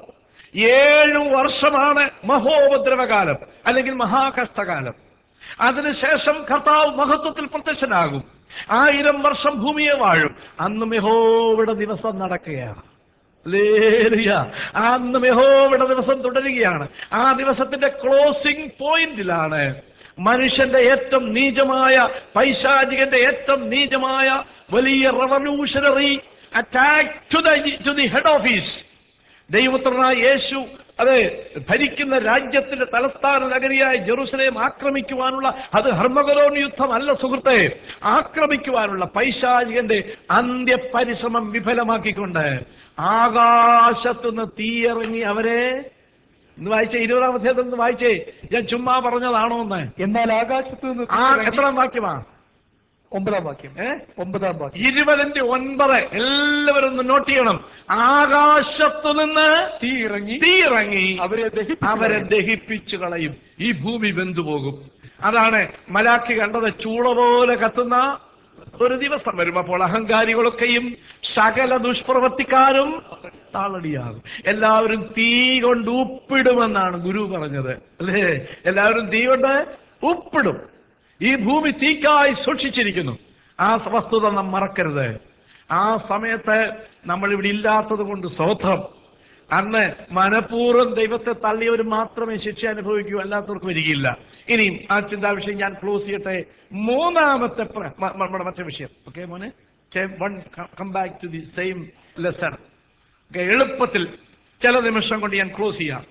ഏഴു വർഷമാണ് മഹോപദ്രവകാലം അല്ലെങ്കിൽ മഹാകഷ്ടകാലം അതിനുശേഷം കർത്താവ് മഹത്വത്തിൽ പ്രത്യക്ഷനാകും ആയിരം വർഷം ഭൂമിയെ വാഴും അന്ന് മെഹോവിടെ ദിവസം നടക്കുകയാണ് ഹല്ലേലൂയ. അന്ന് മെഹോവിടെ ദിവസം തുടരുകയാണ് ആ ദിവസത്തിന്റെ ക്ലോസിംഗ് പോയിന്റിലാണ് മനുഷ്യന്റെ ഏറ്റവും നീചമായ പൈശാചികന്റെ ഏറ്റവും നീചമായ വലിയ revolutionary attack to the to the head office ദൈവപുത്രനായ യേശു അതെ ഭരിക്കുന്ന രാജ്യത്തിന്റെ തലസ്ഥാന നഗരിയായ ജെറുസലേം ആക്രമിക്കുവാനുള്ള അത് ഹർമഗലോൺ യുദ്ധമല്ല സുഹൃത്തെ ആക്രമിക്കുവാനുള്ള പൈശാചികന്റെ അന്ത്യപരിശ്രമം വിഫലമാക്കിക്കൊണ്ട് ആകാശത്തുനിന്ന് തീയിറങ്ങി അവരെ ഇന്ന് വായിച്ചേ ഇരുപതാം അധ്യായത്തിൽ നിന്ന് വായിച്ചേ ഞാൻ ചുമ്മാ പറഞ്ഞതാണോ എന്ന് എന്നാൽ ആകാശത്ത് നിന്ന് ആ തീയിറങ്ങി- എത്രാം വാക്യമാ ഒമ്പതാം വാക്യം ഏ ഒമ്പതാം വാക്യം ഇരുപതിന്റെ ഒൻപത് എല്ലാവരും ഒന്ന് നോട്ട് ചെയ്യണം ആകാശത്തു നിന്ന് തീ ഇറങ്ങി തീ ഇറങ്ങി അവരെ ദഹിപ്പിച്ചു അവരെ കളയും. ദഹിപ്പിച്ചു കളയും ഈ ഭൂമി വെന്തുപോകും അതാണ് മലാഖി കണ്ടത് ചൂള പോലെ കത്തുന്ന ഒരു ദിവസം വരും അപ്പോൾ അഹങ്കാരികളൊക്കെയും സകല ദുഷ്പ്രവർത്തിക്കാരും താളടിയാകും എല്ലാവരും തീ കൊണ്ട് ഉപ്പിടുമെന്നാണ് ഗുരു പറഞ്ഞത് അല്ലേ എല്ലാവരും തീ കൊണ്ട് ഉപ്പിടും ഈ ഭൂമി തീക്കായി സൂക്ഷിച്ചിരിക്കുന്നു ആ വസ്തുത നാം മറക്കരുത് ആ സമയത്ത് നമ്മൾ ഇവിടെ ഇല്ലാത്തത് കൊണ്ട് സ്വത്രം അന്ന് മനഃപൂർവ്വം ദൈവത്തെ തള്ളിയവർ മാത്രമേ ശിക്ഷ അനുഭവിക്കൂ അല്ലാത്തവർക്ക് വരികയില്ല ഇനിയും ആ ചിന്താ വിഷയം ഞാൻ ക്ലോസ് ചെയ്യട്ടെ മൂന്നാമത്തെ പ്ര- മ- മ- നമ്മുടെ മറ്റേ വിഷയം ഓക്കെ മോനെ one come back to the same lesson okay എളുപ്പത്തിൽ ചില നിമിഷം കൊണ്ട് ഞാൻ ക്ലോസ് ചെയ്യാം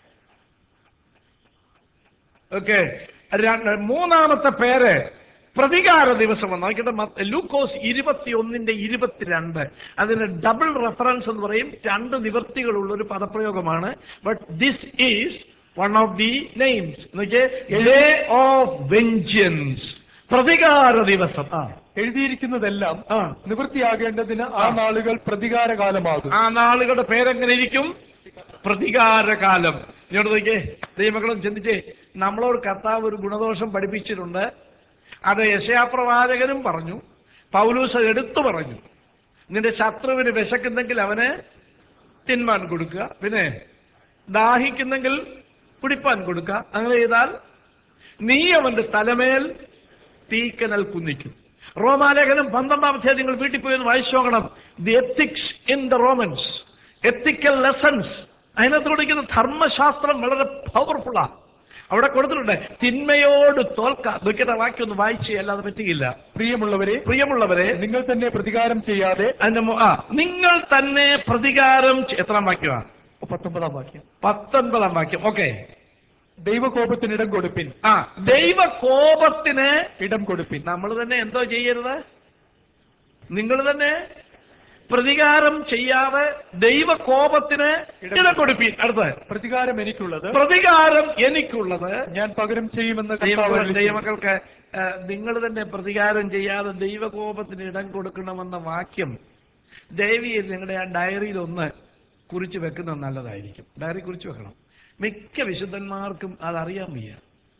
ഓക്കെ മൂന്നാമത്തെ പേര് പ്രതികാര ദിവസം എന്ന് നോക്കിയിട്ട് മത്ത- ലൂക്കോസ് ഇരുപത്തി ഒന്നിന്റെ ഇരുപത്തിരണ്ട് അതിന് ഡബിൾ റെഫറൻസ് എന്ന് പറയും രണ്ട് നിവൃത്തികളുള്ള ഒരു പദപ്രയോഗമാണ് but this is one of the names day of vengeance പ്രതികാര ദിവസം ആ എഴുതിയിരിക്കുന്നതെല്ലാം ആ നിവൃത്തിയാകേണ്ടതിന് ആ ആ. നാളുകൾ പ്രതികാരകാലമാകും ആ നാളുകളുടെ പേരെങ്ങനെ ഇരിക്കും പ്രതികാരകാലം ഇങ്ങോട്ട് നോക്കിയേ ദൈവമക്കളും ചിന്തിച്ചേ നമ്മളോട് കർത്താവ് ഒരു ഗുണദോഷം പഠിപ്പിച്ചിട്ടുണ്ട് അത് യശയാപ്രവാചകനും പറഞ്ഞു പൗലൂസ് എടുത്തു പറഞ്ഞു നിന്റെ ശത്രുവിന് വിശക്കുന്നെങ്കിൽ അവന് തിന്മാൻ കൊടുക്കുക പിന്നെ ദാഹിക്കുന്നെങ്കിൽ കുടിപ്പാൻ കൊടുക്കുക അങ്ങനെ ചെയ്താൽ നീ അവന്റെ തലമേൽ തീക്കനൽ കുന്നിക്കും റോമാലേഖനം പന്ത്രണ്ടാം അധ്യായം നിങ്ങൾ വീട്ടിൽ പോയി ഒന്ന് വായിച്ചു നോക്കണം the ethics in the Romans ethical lessons അതിനകത്ത് കൊടുക്കുന്ന ധർമ്മശാസ്ത്രം വളരെ പവർഫുള്ളാണ് അവിടെ കൊടുത്തിട്ടുണ്ട് തിന്മയോട് തോൽക്ക നോക്കിയിട്ട് ആ വാക്യം ഒന്ന് വായിച്ചേ അല്ലാതെ പറ്റുകയില്ല പ്രിയമുള്ളവരെ പ്രിയമുള്ളവരെ നിങ്ങൾ തന്നെ പ്രതികാരം ചെയ്യാതെ അതിന്റെ മു- ആ നിങ്ങൾ തന്നെ പ്രതികാരം ചെ- എത്രാം വാക്യമാണ് പത്തൊമ്പതാം വാക്യം പത്തൊൻപതാം വാക്യം ഓക്കെ ദൈവകോപത്തിന് ഇടം കൊടുപ്പിൻ ആ ദൈവ കോപത്തിന് ഇടം കൊടുപ്പിൻ നമ്മൾ തന്നെ എന്തോ ചെയ്യരുത് നിങ്ങൾ തന്നെ പ്രതികാരം ചെയ്യാതെ ദൈവ കോപത്തിന് ഇടം കൊടുപ്പീൻ അടുത്ത് പ്രതികാരം എനിക്കുള്ളത് പ്രതികാരം എനിക്കുള്ളത് ഞാൻ പകരം ചെയ്യുമെന്ന് കർത്താവ് ദൈവമക്കൾ- അരുളിച്ചെയ്തു. ദൈവമക്കൾക്ക് നിങ്ങൾ തന്നെ പ്രതികാരം ചെയ്യാതെ ദൈവകോപത്തിന് ഇടം കൊടുക്കണമെന്ന വാക്യം ദയവീ നിങ്ങളുടെ ആ ഡയറിയിൽ ഒന്ന് കുറിച്ച് വെക്കുന്നത് നല്ലതായിരിക്കും ഡയറി കുറിച്ച് വെക്കണം മിക്ക വിശുദ്ധന്മാർക്കും അതറിയാൻ വയ്യ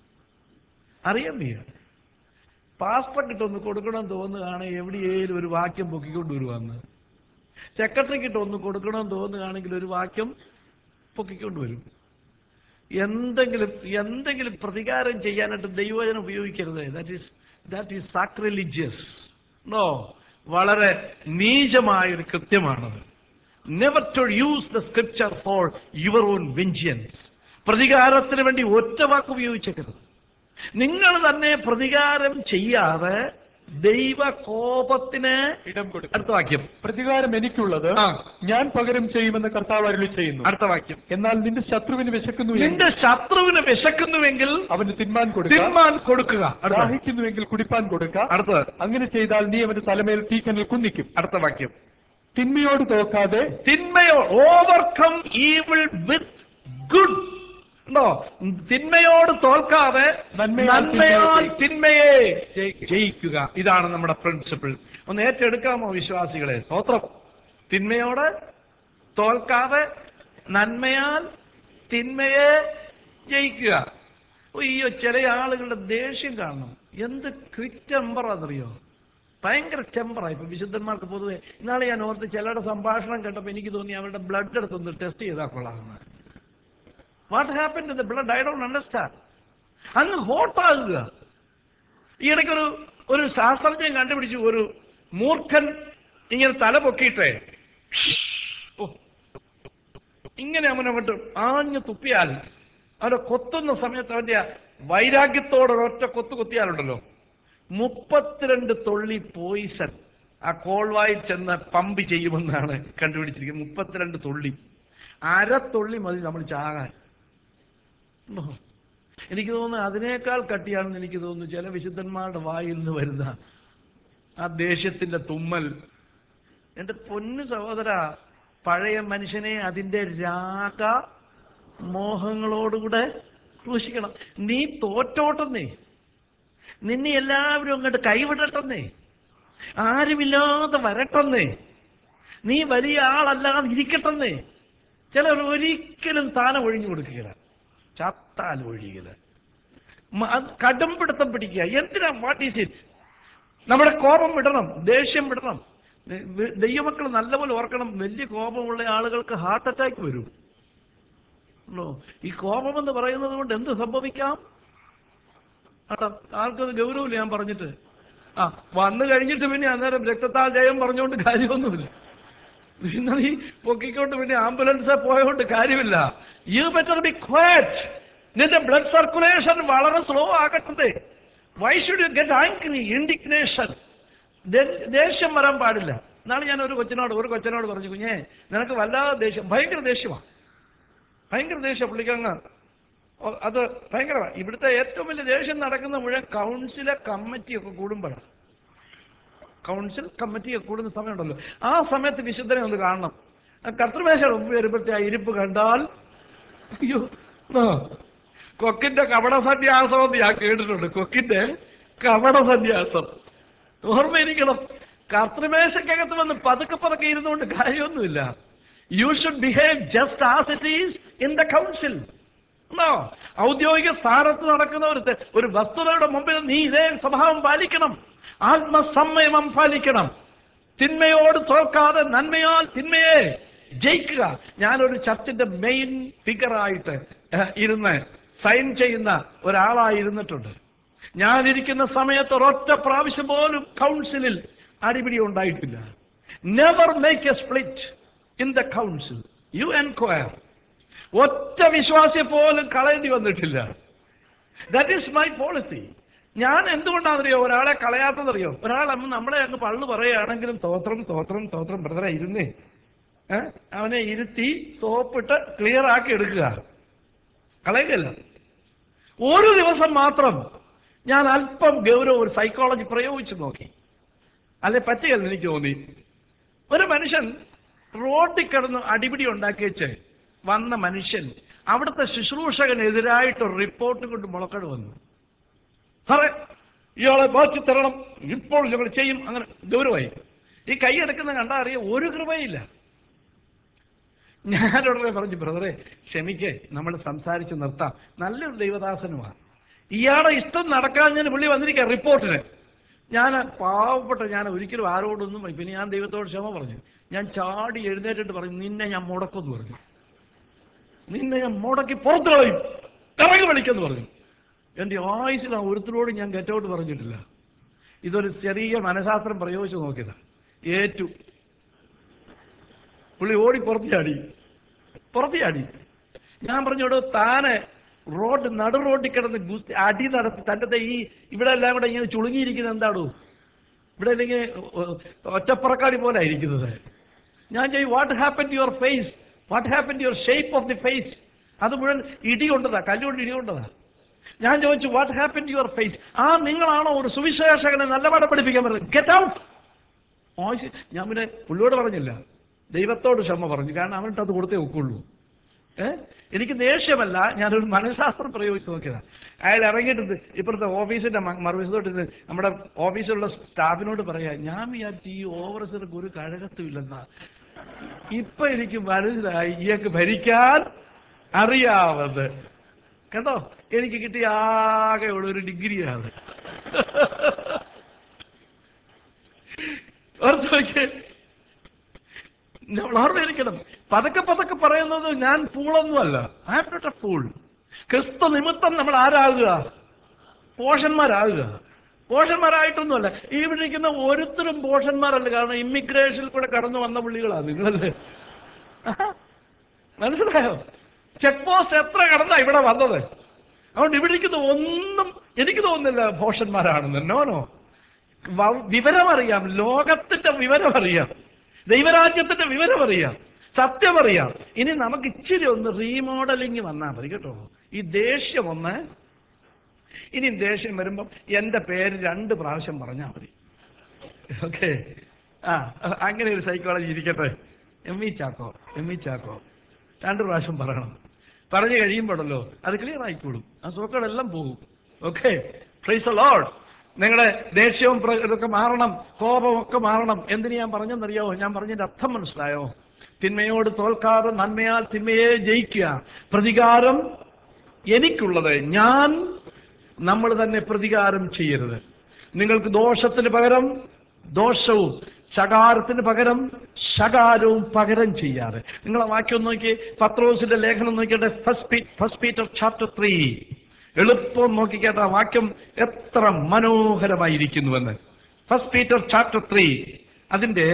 അറിയാൻ വയ്യ പാസ്പോർട്ടിട്ടൊന്ന് കൊടുക്കണമെന്ന് തോന്നുകയാണ് എവിടെയേലും ഒരു വാക്യം പൊക്കിക്കൊണ്ട് വരുവാന്ന് സെക്രട്ടറിക്കിട്ട് ഒന്ന് കൊടുക്കണമെന്ന് തോന്നുകയാണെങ്കിൽ ഒരു വാക്യം പൊക്കിക്കൊണ്ട് വരും എന്തെങ്കിലും എന്തെങ്കിലും പ്രതികാരം ചെയ്യാനായിട്ട് ദൈവവചനം ഉപയോഗിക്കരുത് that is that is sacrilegious no വളരെ നീചമായൊരു കൃത്യമാണത് never to use the scripture for your own vengeance പ്രതികാരത്തിന് വേണ്ടി ഒറ്റ വാക്ക് ഉപയോഗിച്ചേക്കരുത് നിങ്ങൾ തന്നെ പ്രതികാരം ചെയ്യാതെ ദൈവ കോപത്തിന് ഇടം കൊടുക്കും അടുത്ത വാക്യം പ്രതികാരം എനിക്കുള്ളത് ആ. ഞാൻ പകരം ചെയ്യുമെന്ന് കർത്താവ് അരുളി ചെയ്യുന്നു അടുത്ത വാക്യം എന്നാൽ നിന്റെ ശത്രുവിന് വിശക്കുന്നു എങ്കിൽ നിന്റെ ശത്രുവിന് വിശക്കുന്നുവെങ്കിൽ അവന് തിന്മാൻ കൊടുക്കുക തിന്മാൻ കൊടുക്കുക അടുത്ത ദാഹിക്കുന്നുവെങ്കിൽ കുടിപ്പാൻ കൊടുക്കുക അടുത്തത് അങ്ങനെ ചെയ്താൽ നീ അവന്റെ തലമേൽ തീക്കനൽ കുന്നിക്കും അടുത്ത വാക്യം തിന്മയോട് തോക്കാതെ തിന്മയോ ഓവർകം ഈവിൾ വിത്ത് ഗുഡ് ഉണ്ടോ തിന്മയോട് തോൽക്കാതെ നന്മയാൽ നന്മയാൽ തിന്മയെ തിന്മയെ ജയിക്കുക ഇതാണ് നമ്മുടെ പ്രിൻസിപ്പിൾ ഒന്ന് ഏറ്റെടുക്കാമോ വിശ്വാസികളെ സ്തോത്രം തിന്മയോട് തോൽക്കാതെ നന്മയാൽ തിന്മയെ ജയിക്കുക അയ്യോ ചില ആളുകളുടെ ദേഷ്യം കാണണം എന്ത് ക്വിക്ക് ടെമ്പർ അതറിയോ ഭയങ്കര ടെമ്പറായി ഇപ്പൊ വിശുദ്ധന്മാർക്ക് പൊതുവെ ഇന്നാളെ ഞാൻ ഓർത്ത് ചിലരുടെ സംഭാഷണം കേട്ടപ്പോൾ എനിക്ക് തോന്നി അവരുടെ ബ്ലഡ് എടുത്തൊന്ന് ടെസ്റ്റ് ചെയ്താൽ കൊള്ളാമെന്ന് what happen to the blood I don't understand അങ്ങ് ഹോട്ടാകുക ഈ ഇടയ്ക്കൊരു ഒരു ശാസ്ത്രജ്ഞൻ കണ്ടുപിടിച്ചു ഒരു മൂർഖൻ ഇങ്ങനെ തല പൊക്കിയിട്ടേ ഓ ഇങ്ങനെ അവൻ അങ്ങോട്ട് ആഞ്ഞു തുപ്പിയാൽ അവനെ കൊത്തുന്ന സമയത്ത് അവന്റെ ആ വൈരാഗ്യത്തോടെ ഒരൊറ്റ കൊത്തു കൊത്തിയാലുണ്ടല്ലോ മുപ്പത്തിരണ്ട് തൊള്ളി പോയിസൺ ആ കോൾവായിൽ ചെന്ന് പമ്പ് ചെയ്യുമെന്നാണ് കണ്ടുപിടിച്ചിരിക്കുന്നത് മുപ്പത്തിരണ്ട് തൊള്ളി അരത്തൊള്ളി മതി നമ്മൾ ചാകാൻ ഉണ്ടോ? എനിക്ക് തോന്നുന്നു അതിനേക്കാൾ കട്ടിയാണെന്ന് എനിക്ക് തോന്നുന്നു ചില വിശുദ്ധന്മാരുടെ വായിൽ നിന്ന് വരുന്ന ആ ദേഷ്യത്തിന്റെ തുമ്മൽ എന്റെ പൊന്നു സഹോദര പഴയ മനുഷ്യനെ അതിന്റെ രാഗ മോഹങ്ങളോടുകൂടെ ക്രൂശിക്കണം നീ തോറ്റോട്ടെന്നേ നിന്നെ എല്ലാവരും അങ്ങോട്ട് കൈവിടട്ടെന്നേ ആരുമില്ലാതെ വരട്ടെന്നേ നീ വലിയ ആളല്ലാതെ ഇരിക്കട്ടെന്നേ ചിലർ ഒരിക്കലും സ്ഥാനം ഒഴിഞ്ഞു കൊടുക്കുകയില്ല ചത്താൽ ഒഴിയുകയില്ല മ- അത് കടുംപിടുത്തം പിടിക്കുക എന്തിനാ വാട്ട് ഈസ് ഇറ്റ് നമ്മുടെ കോപം വിടണം ദേഷ്യം വിടണം ദ- ദ- ദൈവമക്കൾ നല്ലപോലെ ഓർക്കണം വലിയ കോപമുള്ള ആളുകൾക്ക് ഹാർട്ട് അറ്റാക്ക് വരും ഉണ്ടോ? ഈ കോപം എന്ന് പറയുന്നത് കൊണ്ട് എന്ത് സംഭവിക്കാം ആട്ടോ ആർക്കത് ഗൗരവമില്ല ഞാൻ പറഞ്ഞിട്ട് ആ വന്നു കഴിഞ്ഞിട്ട് പിന്നെ അന്നേരം രക്തത്താൽ ജയം പറഞ്ഞുകൊണ്ട് കാര്യമൊന്നുമില്ല പിന്നെ ഈ പൊക്കിക്കൊണ്ട് പിന്നെ ആംബുലൻസ് പോയോണ്ട് കാര്യമില്ല യു ബെറ്റർ ബി ക്വയറ്റ് നിന്റെ ബ്ലഡ് സർക്കുലേഷൻ വളരെ സ്ലോ ആകട്ടെ why should you get angry indignation ദേഷ്യം വരാൻ പാടില്ല എന്നാണ് ഞാൻ ഒരു കൊച്ചിനോട് ഒരു കൊച്ചിനോട് പറഞ്ഞു കുഞ്ഞേ നിനക്ക് വല്ലാതെ ദേഷ്യം ഭയങ്കര ദേഷ്യമാണ് ഭയങ്കര ദേഷ്യം പുള്ളിക്കങ്ങ് ഓ, അത് ഭയങ്കരമാണ് ഇവിടുത്തെ ഏറ്റവും വലിയ ദേഷ്യം നടക്കുന്ന മുഴുവൻ കൗൺസിലെ കമ്മിറ്റിയൊക്കെ കൂടുമ്പോഴാണ് കൗൺസിൽ കമ്മിറ്റിയൊക്കെ കൂടുന്ന സമയമുണ്ടല്ലോ ആ സമയത്ത് വിശുദ്ധനെ ഒന്ന് കാണണം ആ കർത്തൃമേശയുടെ മുമ്പ് വരുമ്പോഴത്തെ ആ ഇരിപ്പ് കണ്ടാൽ അയ്യോ ആ, കൊക്കിന്റെ കപട സന്യാസം എന്ന് ഞാൻ കേട്ടിട്ടുണ്ട് കൊക്കിന്റെ കപട സന്യാസം ഓർമ്മയിരിക്കണം കർത്തൃമേശക്കകത്ത് വന്ന് പതുക്കെ പതുക്കെ ഇരുന്നുകൊണ്ട് കാര്യമൊന്നുമില്ല you should behave just as it is in the council no ഔദ്യോഗിക സ്ഥാനത്ത് നടക്കുന്ന ഒരു തെ- ഒരു വസ്തുതയുടെ മുമ്പിൽ നീ ഇതേ സ്വഭാവം പാലിക്കണം ആത്മസംയമം പാലിക്കണം തിന്മയോട് തോൽക്കാതെ നന്മയാൽ തിന്മയെ ജയിക്കുക ഞാനൊരു ചർച്ചിന്റെ മെയിൻ ഫിഗറായിട്ട് ഏഹ്, ഇരുന്ന് സൈൻ ചെയ്യുന്ന ഒരാളായിരുന്നിട്ടുണ്ട് ഞാനിരിക്കുന്ന സമയത്ത് ഒരൊറ്റ പ്രാവശ്യം പോലും കൗൺസിലിൽ അടിപിടി ഉണ്ടായിട്ടില്ല never make a split in the council you enquire ഒറ്റ വിശ്വാസിയെ പോലും കളയേണ്ടി വന്നിട്ടില്ല ദാറ്റ് ഈസ് മൈ പോളിസി ഞാൻ എന്തുകൊണ്ടാണെന്നറിയോ ഒരാളെ കളയാത്തതറിയോ ഒരാൾ അമ്മ നമ്മളെ അങ്ങ് പള്ളു പറയുകയാണെങ്കിലും തോത്രം തോത്രം തോത്രം ബ്രദറെ ഇരുന്നേ ഏ? അവനെ ഇരുത്തി സോപ്പിട്ട് ക്ലിയർ ആക്കി എടുക്കുക കളയുകയല്ല ഒരു ദിവസം മാത്രം ഞാൻ അല്പം ഗൗരവം ഒരു സൈക്കോളജി പ്രയോഗിച്ചു നോക്കി അല്ലെ പറ്റുകയെന്ന് എനിക്ക് തോന്നി ഒരു മനുഷ്യൻ റോഡിൽ കിടന്ന് അടിപിടി ഉണ്ടാക്കി വെച്ച് വന്ന മനുഷ്യൻ അവിടുത്തെ ശുശ്രൂഷകനെതിരായിട്ട് ഒരു റിപ്പോർട്ട് കൊണ്ട് മുളക്കട് വന്നു സാറേ ഇയാളെ മാറ്റി തരണം ഇപ്പോൾ ഞങ്ങൾ ചെയ്യും അങ്ങനെ ഗൗരവമായി ഈ കൈ എടുക്കുന്ന കണ്ടാ അറിയാം ഒരു കൃപയില്ല ഞാനുടനെ പറഞ്ഞു ബ്രദറെ ക്ഷമിക്കേ നമ്മൾ സംസാരിച്ച് നിർത്താം നല്ലൊരു ദൈവദാസനുമാണ് ഇയാളുടെ ഇഷ്ടം നടക്കാൻ ഞാൻ പുള്ളി വന്നിരിക്കുക റിപ്പോർട്ടിന് ഞാൻ പാവപ്പെട്ട ഞാൻ ഒരിക്കലും ആരോടൊന്നും പിന്നെ ഞാൻ ദൈവത്തോട് ക്ഷമ പറഞ്ഞു ഞാൻ ചാടി എഴുന്നേറ്റിട്ട് പറഞ്ഞു നിന്നെ ഞാൻ മുടക്കുമെന്ന് പറഞ്ഞു നിന്നെ ഞാൻ മുടക്കി പുറത്തു കളയും ഇറങ്ങി വിളിക്കെന്ന് പറഞ്ഞു എൻ്റെ ആയുസിൽ ആ ഒരുത്തരോട് ഞാൻ ഗെറ്റൗട്ട് പറഞ്ഞിട്ടില്ല ഇതൊരു ചെറിയ മനഃശാസ്ത്രം പ്രയോഗിച്ച് നോക്കിയതാ ഏറ്റു പുള്ളി ഓടി പുറത്ത് ചാടി പുറത്ത് ചാടി ഞാൻ പറഞ്ഞോട് താനെ റോഡ് നടു റോഡിൽ കിടന്ന് ഗുസ്തി അടി നടത്തി തൻ്റെ ഈ ഇവിടെ എല്ലാം കൂടെ ഇങ്ങനെ ചുളുങ്ങിയിരിക്കുന്നത് എന്താടോ ഇവിടെ ഇല്ലെങ്കിൽ ഒറ്റപ്പറക്കാടി പോലെ ആയിരിക്കുന്നത് ഞാൻ ചെയ്യും what happen to your face what happen to your shape of the face അത് മുഴുവൻ ഇടി കൊണ്ടതാ കല്ലുകൊണ്ട് ഇടി കൊണ്ടതാ ഞാൻ ചോദിച്ചു what happen to your face ആ നിങ്ങളാണോ ഒരു സുവിശേഷകനെ നല്ല പാഠം പഠിപ്പിക്കാൻ പറഞ്ഞത് ഗെറ്റ് ഔട്ട് മോശം ഞാൻ പിന്നെ പുള്ളിയോട് പറഞ്ഞില്ല ദൈവത്തോട് ക്ഷമ പറഞ്ഞു കാരണം അവനിട്ട് അത് കൊടുത്തേ ഒക്കുള്ളൂ ഏ എനിക്ക് ദേഷ്യമല്ല ഞാനൊരു മനഃശാസ്ത്രം പ്രയോഗിച്ച് നോക്കിയതാണ് അയാൾ ഇറങ്ങിയിട്ടുണ്ട് ഇപ്പുറത്തെ ഓഫീസിന്റെ മ- മറുവശത്തോട്ട് ഇരുന്ന് നമ്മുടെ ഓഫീസിലുള്ള സ്റ്റാഫിനോട് പറയാ ഞാൻ വിചാരിച്ചു ഈ ഓവർസർക്ക് ഒരു കഴകത്തുമില്ലെന്നാ ഇപ്പൊ എനിക്ക് മനസ്സിലായി ഇയാൾക്ക് ഭരിക്കാൻ അറിയാവത് കേട്ടോ എനിക്ക് കിട്ടിയ ആകെയുള്ള ഒരു ഡിഗ്രിയാണ് ഓർത്ത് നോക്കിയേ നമ്മൾ ഓർമ്മയിരിക്കണം പതുക്കെ പതുക്കെ പറയുന്നത് ഞാൻ ഫൂളൊന്നുമല്ല I am not a fool ക്രിസ്തു നിമിത്തം നമ്മൾ ആരാകുക പോഷന്മാരാകുക പോഷന്മാരായിട്ടൊന്നുമല്ല ഈ വിളിക്കുന്ന ഒരുത്തരും പോഷന്മാരല്ല കാരണം ഇമ്മിഗ്രേഷനിൽ കൂടെ കടന്നു വന്ന പുള്ളികളാണ് നിങ്ങളല്ലേ ആഹാ. മനസ്സിലായോ ചെക്ക് പോസ്റ്റ് എത്ര കടന്നാ ഇവിടെ വന്നത് അതുകൊണ്ട് ഇവിടെ ഇരിക്കുന്ന ഒന്നും എനിക്ക് തോന്നുന്നില്ല ഭോഷന്മാരാണെന്ന് നോനോ വിവരമറിയാം ലോകത്തിന്റെ വിവരമറിയാം ദൈവരാജ്യത്തിന്റെ വിവരമറിയാം സത്യമറിയാം ഇനി നമുക്ക് ഇച്ചിരി ഒന്ന് റീമോഡലിംഗ് വന്നാൽ മതി കേട്ടോ ഈ ദേഷ്യം ഒന്ന് ഇനി ദേഷ്യം വരുമ്പം എൻ്റെ പേര് രണ്ട് പ്രാവശ്യം പറഞ്ഞാൽ മതി ഓക്കെ ആ അങ്ങനെ ഒരു സൈക്കോളജി ഇരിക്കട്ടെ M V Chacko M V Chacko രണ്ട് പ്രാവശ്യം പറയണം പറഞ്ഞു കഴിയുമ്പോഴല്ലോ അത് ക്ലിയർ ആയിക്കോളും ആ സോക്കടെല്ലാം പോകും ഓക്കെ ഫ്രൈസ് ലോഡ് നിങ്ങളുടെ ദേഷ്യവും പ്ര- ഇതൊക്കെ മാറണം കോപവും ഒക്കെ മാറണം എന്തിന് ഞാൻ പറഞ്ഞെന്നറിയാവോ ഞാൻ പറഞ്ഞതിന്റെ അർത്ഥം മനസ്സിലായോ തിന്മയോട് തോൽക്കാതെ നന്മയാൽ തിന്മയെ ജയിക്കുക പ്രതികാരം എനിക്കുള്ളത് ഞാൻ നമ്മൾ തന്നെ പ്രതികാരം ചെയ്യരുത് നിങ്ങൾക്ക് ദോഷത്തിന് പകരം ദോഷവും ശകാരത്തിന് പകരം ശകാരവും പകരം ചെയ്യാറ് നിങ്ങൾ ആ വാക്യം ഒന്ന് നോക്കി പത്രോസിന്റെ ലേഖനം നോക്കിയിട്ട് first first Peter chapter three എളുപ്പം നോക്കിക്കേട്ട ആ വാക്യം എത്ര മനോഹരമായിരിക്കുന്നുവെന്ന് ഫസ്റ്റ് പീറ്റർ ചാപ്റ്റർ ത്രീ അതിന്റെ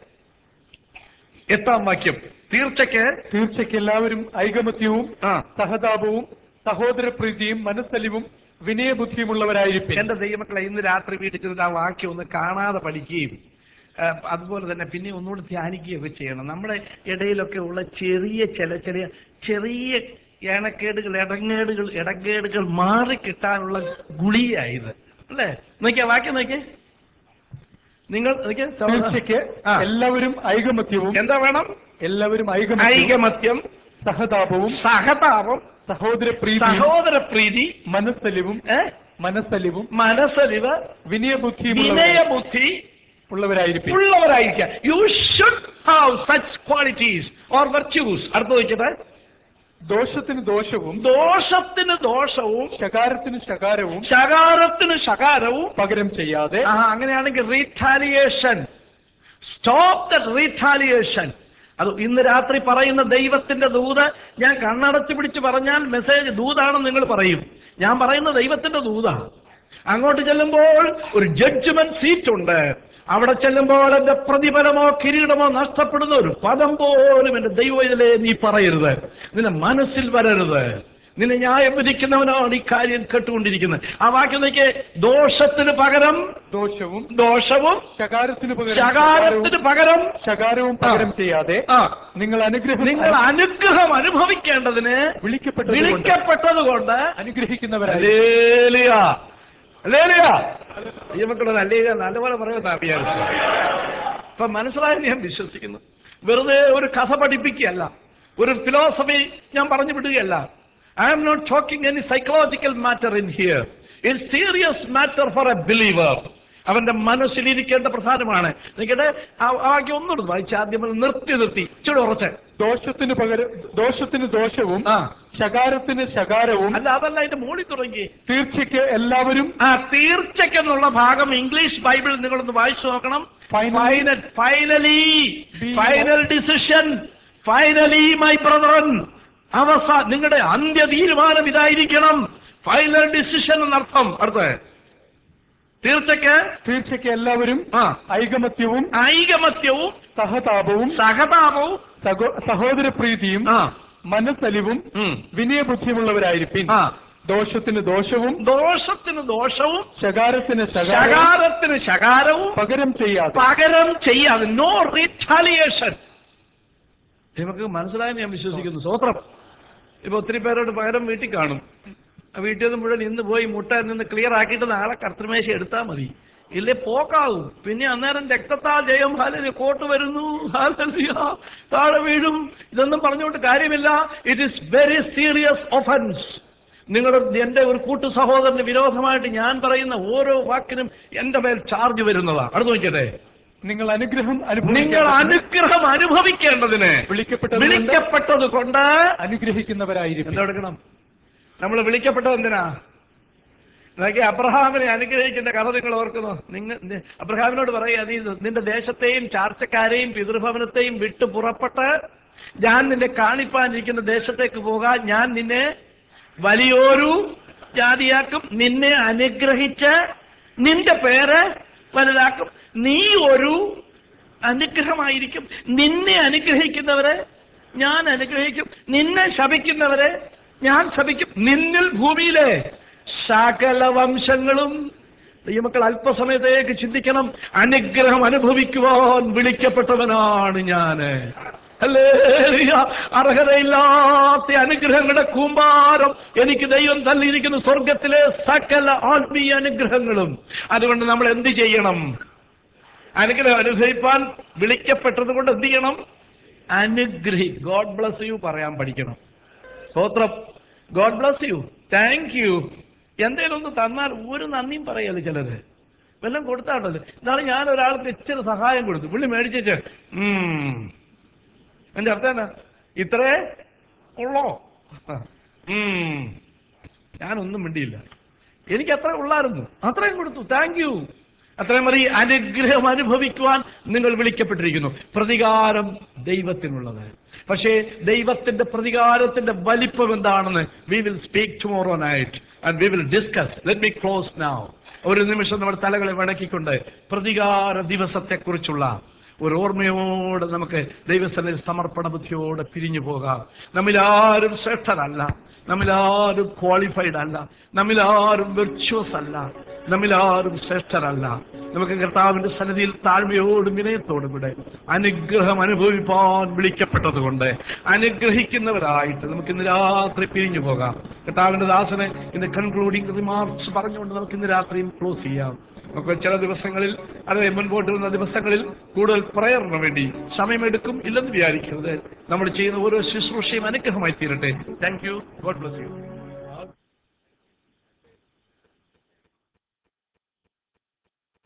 എട്ടാം വാക്യം തീർച്ചയ്ക്ക് തീർച്ചയ്ക്ക് എല്ലാവരും ഐകമത്യവും ആ സഹതാപവും സഹോദരപ്രീതിയും മനസ്സലിവും വിനയബുദ്ധിയുമുള്ളവരായിരിക്കും എന്റെ ദൈവമക്കളെ ഇന്ന് രാത്രി വീട്ടിൽ ചെന്നിട്ട് ആ വാക്യം ഒന്ന് കാണാതെ പഠിക്കുകയും ആ, അതുപോലെ തന്നെ പിന്നെ ഒന്നുകൂടി ധ്യാനിക്കുകയൊക്കെ ചെയ്യണം നമ്മുടെ ഇടയിലൊക്കെ ഉള്ള ചെറിയ ചില ചെറിയ ചെറിയ ഏണക്കേടുകൾ ഇടങ്ങേടുകൾ ഇടങ്ങേടുകൾ മാറിക്കിട്ടാനുള്ള ഗുളിയായത് അല്ലേ നോക്കിയാ വാക്യം നോക്കിയേ നിങ്ങൾ നോക്കിയേ സഹോദര- തീർച്ചയ്ക്ക് ആ. എല്ലാവരും ഐകമത്യവും എന്താ വേണം എല്ലാവരും ഐകമത്യവും ഐകമത്യം സഹതാപവും സഹതാപം സഹോദരപ്രീതിയും സഹോദരപ്രീതി മനസ്സലിവും ഏ? മനസ്സലിവും മനസ്സലിവ് വിനയബുദ്ധിയുമുള്ളവ- വിനയബുദ്ധി ഉള്ളവരായിരിക്കും ഉള്ളവരായിരിക്കുക you should have such qualities or virtues അടുത്ത നോക്കിയത് ദോഷത്തിന് ദോഷവും ദോഷത്തിന് ദോഷവും ശകാരത്തിന് ശകാരവും ശകാരത്തിന് ശകാരവും പകരം ചെയ്യാതെ ആ അങ്ങനെയാണെങ്കിൽ റീറ്റാലിയേഷൻ സ്റ്റോപ്പ് ദ റീറ്റാലിയേഷൻ അത് ഇന്ന് രാത്രി പറയുന്ന ദൈവത്തിന്റെ ദൂത് ഞാൻ കണ്ണടച്ചു പിടിച്ച് പറഞ്ഞാൽ മെസ്സേജ് ദൂതാണെന്ന് നിങ്ങൾ പറയും ഞാൻ പറയുന്ന ദൈവത്തിന്റെ ദൂതാണ് അങ്ങോട്ട് ചെല്ലുമ്പോൾ ഒരു ജഡ്ജ്മെന്റ് സീറ്റ് ഉണ്ട് അവിടെ ചെല്ലുമ്പോൾ എന്റെ പ്രതിഫലമോ കിരീടമോ നഷ്ടപ്പെടുന്ന ഒരു പദം പോലും എന്റെ ദൈവം ഇതിലെ നീ പറയരുത് നിന്റെ മനസ്സിൽ വരരുത് നിന്നെ ന്യായം വിധിക്കുന്നവനാണ് ഈ കാര്യം കേട്ടുകൊണ്ടിരിക്കുന്നത് ആ വാക്യം നോക്കിയേ ദോഷത്തിന് പകരം ദോഷവും ദോഷവും ശകാരത്തിന് പകരം ശകാരത്തിന് പകരം ശകാരവും പകരം ചെയ്യാതെ ആ നിങ്ങൾ അനുഗ്രഹം നിങ്ങൾ അനുഗ്രഹം അനുഭവിക്കേണ്ടതിന് വിളിക്കപ്പെട്ടത് വിളിക്കപ്പെട്ടത് കൊണ്ട് അനുഗ്രഹിക്കുന്നവരായി ഹല്ലേലൂയ. ഹല്ലേലൂയ. ഈ മക്കളൊന്ന് അല്ലേ നല്ലപോലെ പറയുന്ന വിചാരിച്ചു അപ്പൊ മനസ്സിലായെന്ന് ഞാൻ വിശ്വസിക്കുന്നു വെറുതെ ഒരു കഥ പഠിപ്പിക്കുകയല്ല ഒരു ഫിലോസഫി ഞാൻ പറഞ്ഞു വിടുകയല്ല I am not talking any psychological matter in here it serious matter for a believer അവന്റെ മനസ്സിലിരിക്കേണ്ട പ്രധാനമാണ് നിങ്ങളുടെ ആ ആ വാക്യം ഒന്നുകൂടെ വായിച്ച് ആദ്യം ഒന്ന് നിർത്തി നിർത്തി ഇച്ചിരി ഉറച്ച് ദോഷത്തിന് പകരം ദോഷത്തിന് ദോഷവും ആ ശകാരത്തിന് ശകാരവും അല്ല അതല്ല അതിന്റെ മോളിൽ തുടങ്ങി തീർച്ചയ്ക്ക് എല്ലാവരും ആ തീർച്ചയ്ക്കെന്നുള്ള ഭാഗം ഇംഗ്ലീഷ് ബൈബിൾ നിങ്ങളൊന്ന് വായിച്ചു നോക്കണം Finally- finally Be- final decision finally my brethren അവസാ നിങ്ങളുടെ അന്ത്യ തീരുമാനം ഇതായിരിക്കണം ഫൈനൽ ഡിസിഷൻ എന്നർത്ഥം അടുത്ത തീർച്ചയ്ക്ക് തീർച്ചയ്ക്ക് എല്ലാവരും ആ ഐകമത്യവും ഐകമത്യവും സഹതാപവും സഹതാപവും സഹോ- സഹോദരപ്രീതിയും ആ മനസ്സലിവും ഉം. വിനയബുദ്ധിയുമുള്ളവരായിരിക്കും ആ ദോഷത്തിന് ദോഷവും ദോഷത്തിന് ദോഷവും ശകാരത്തിന് ശകാരവും ശകാരത്തിന് ശകാരവും പകരം ചെയ്യാതെ പകരം ചെയ്യാതെ നോ റിറ്റാലിയേഷൻ നമുക്ക് മനസ്സിലായെന്ന് ഞാൻ വിശ്വസിക്കുന്നു സ്വോത്രം ഇപ്പൊ ഒത്തിരി പേരോട് പകരം വീട്ടിൽ കാണും ആ വീട്ടിൽ നിന്ന് മുഴുവൻ ഇന്ന് പോയി മുട്ട നിന്ന് ക്ലിയർ ആക്കിയിട്ട് നാളെ കർത്തൃമേശ എടുത്താൽ മതി ഇല്ലേ പോക്കാവും പിന്നെ അന്നേരം രക്തത്താൽ ജയം ഹാലലി കോട്ട് വരുന്നു ഹാലലിയ താഴെ വീഴും ഇതൊന്നും പറഞ്ഞുകൊണ്ട് കാര്യമില്ല it is very serious offence നിങ്ങളുടെ എന്റെ ഒരു കൂട്ടു സഹോദരന് വിരോധമായിട്ട് ഞാൻ പറയുന്ന ഓരോ വാക്കിനും എന്റെ മേൽ ചാർജ് വരുന്നതാ അടുത്ത് നോക്കിയട്ടെ നിങ്ങൾ അനുഗ്രഹം നിങ്ങൾ അനുഭവിക്കാൻ അനുഗ്രഹം അനുഭവിക്കേണ്ടതിന് വിളിക്കപ്പെട്ടത് വിളിക്കപ്പെട്ടത് കൊണ്ട് അനുഗ്രഹിക്കുന്നവരായിരിക്കും എന്താ എടുക്കണം നമ്മൾ വിളിക്കപ്പെട്ടത് എന്തിനാ നോക്കി അബ്രഹാമിനെ അനുഗ്രഹിക്കുന്ന കഥ നിങ്ങൾ ഓർക്കുന്നു നിങ്ങൾ നി- അബ്രഹാമിനോട് പറയുക നീ നിന്റെ ദേശത്തെയും ചാർച്ചക്കാരെയും പിതൃഭവനത്തെയും വിട്ടു പുറപ്പെട്ട് ഞാൻ നിന്നെ കാണിപ്പാനിരിക്കുന്ന ദേശത്തേക്ക് പോകാൻ ഞാൻ നിന്നെ വലിയൊരു ജാതിയാക്കും നിന്നെ അനുഗ്രഹിച്ച് നിന്റെ പേര് വലുതാക്കും നീ ഒരു അനുഗ്രഹമായിരിക്കും നിന്നെ അനുഗ്രഹിക്കുന്നവരെ ഞാൻ അനുഗ്രഹിക്കും നിന്നെ ശപിക്കുന്നവരെ ഞാൻ ശപിക്കും നിന്നിൽ ഭൂമിയിലെ സകല വംശങ്ങളും ഈ മക്കൾ അല്പസമയത്തേക്ക് ചിന്തിക്കണം അനുഗ്രഹം അനുഭവിക്കുവാൻ വിളിക്കപ്പെട്ടവനാണ് ഞാന് ഹല്ലേലൂയ. അർഹതയില്ലാത്ത അനുഗ്രഹങ്ങളുടെ കൂമ്പാരം എനിക്ക് ദൈവം തല്ലിയിരിക്കുന്ന സ്വർഗത്തിലെ സകല ആത്മീയ അനുഗ്രഹങ്ങളും അതുകൊണ്ട് നമ്മൾ എന്ത് ചെയ്യണം അനുഗ്രഹം അനുഗ്രഹിപ്പാൻ വിളിക്കപ്പെട്ടത് കൊണ്ട് എന്ത് ചെയ്യണം അനുഗ്രഹി ഗോഡ് ബ്ലസ് യു പറയാൻ പഠിക്കണം സ്തോത്രം God bless you thank you എന്തേലും ഒന്ന് തന്നാൽ ഒരു നന്ദിയും പറയല്ലേ ചിലര് വല്ലതും കൊടുത്താണ്ടല്ലോ എന്നാണ് ഞാൻ ഒരാൾക്ക് ഇച്ചിരി സഹായം കൊടുത്തു പുള്ളി മേടിച്ചേച്ച് ഉം. എന്റെ അർത്ഥം എന്നാ ഇത്രേ ഉള്ളോ ഉം. ഞാനൊന്നും മിണ്ടിയില്ല എനിക്ക് അത്ര ഉള്ളായിരുന്നു അത്രയും കൊടുത്തു താങ്ക് യു അത്രയും മതി അനുഗ്രഹം അനുഭവിക്കുവാൻ നിങ്ങൾ വിളിക്കപ്പെട്ടിരിക്കുന്നു പ്രതികാരം ദൈവത്തിനുള്ളത് പക്ഷേ ദൈവത്തിന്റെ പ്രതികാരത്തിന്റെ വലിപ്പം എന്താണെന്ന് we will speak tomorrow night and we will discuss let me close now ഒരു നിമിഷം നമ്മുടെ തലകളെ വണക്കിക്കൊണ്ട് പ്രതികാര ദിവസത്തെക്കുറിച്ചുള്ള ഒരു ഓർമ്മയോടെ നമുക്ക് ദൈവസ്ഥലിൽ സമർപ്പണ ബുദ്ധിയോടെ പിരിഞ്ഞു പോകാം നമ്മിലാരും ശ്രേഷ്ഠരല്ല നമ്മിലാരും ക്വാളിഫൈഡ് അല്ല നമ്മിലാരും വെർച്വസ് അല്ല നമ്മിലാരും ശ്രേഷ്ഠരല്ല നമുക്ക് കർത്താവിന്റെ സന്നിധിയിൽ താഴ്മയോടും വിനയത്തോടും കൂടെ അനുഗ്രഹം അനുഭവിപ്പാൻ വിളിക്കപ്പെട്ടതുകൊണ്ട് അനുഗ്രഹിക്കുന്നവരായിട്ട് നമുക്ക് ഇന്ന് രാത്രി പിരിഞ്ഞു പോകാം കർത്താവിന്റെ ദാസനെ ഇന്ന് കൺക്ലൂഡിംഗ് റിമാർക്സ് പറഞ്ഞുകൊണ്ട് നമുക്ക് ഇന്ന് രാത്രിയും ക്ലോസ് ചെയ്യാം നമുക്ക് ചില ദിവസങ്ങളിൽ അത് മുൻപോട്ട് വരുന്ന ദിവസങ്ങളിൽ കൂടുതൽ പ്രയറിന് വേണ്ടി സമയമെടുക്കും ഇല്ലെന്ന് വിചാരിക്കരുത് നമ്മൾ ചെയ്യുന്ന ഓരോ ശുശ്രൂഷയും അനുഗ്രഹമായി തീരട്ടെ thank you God bless U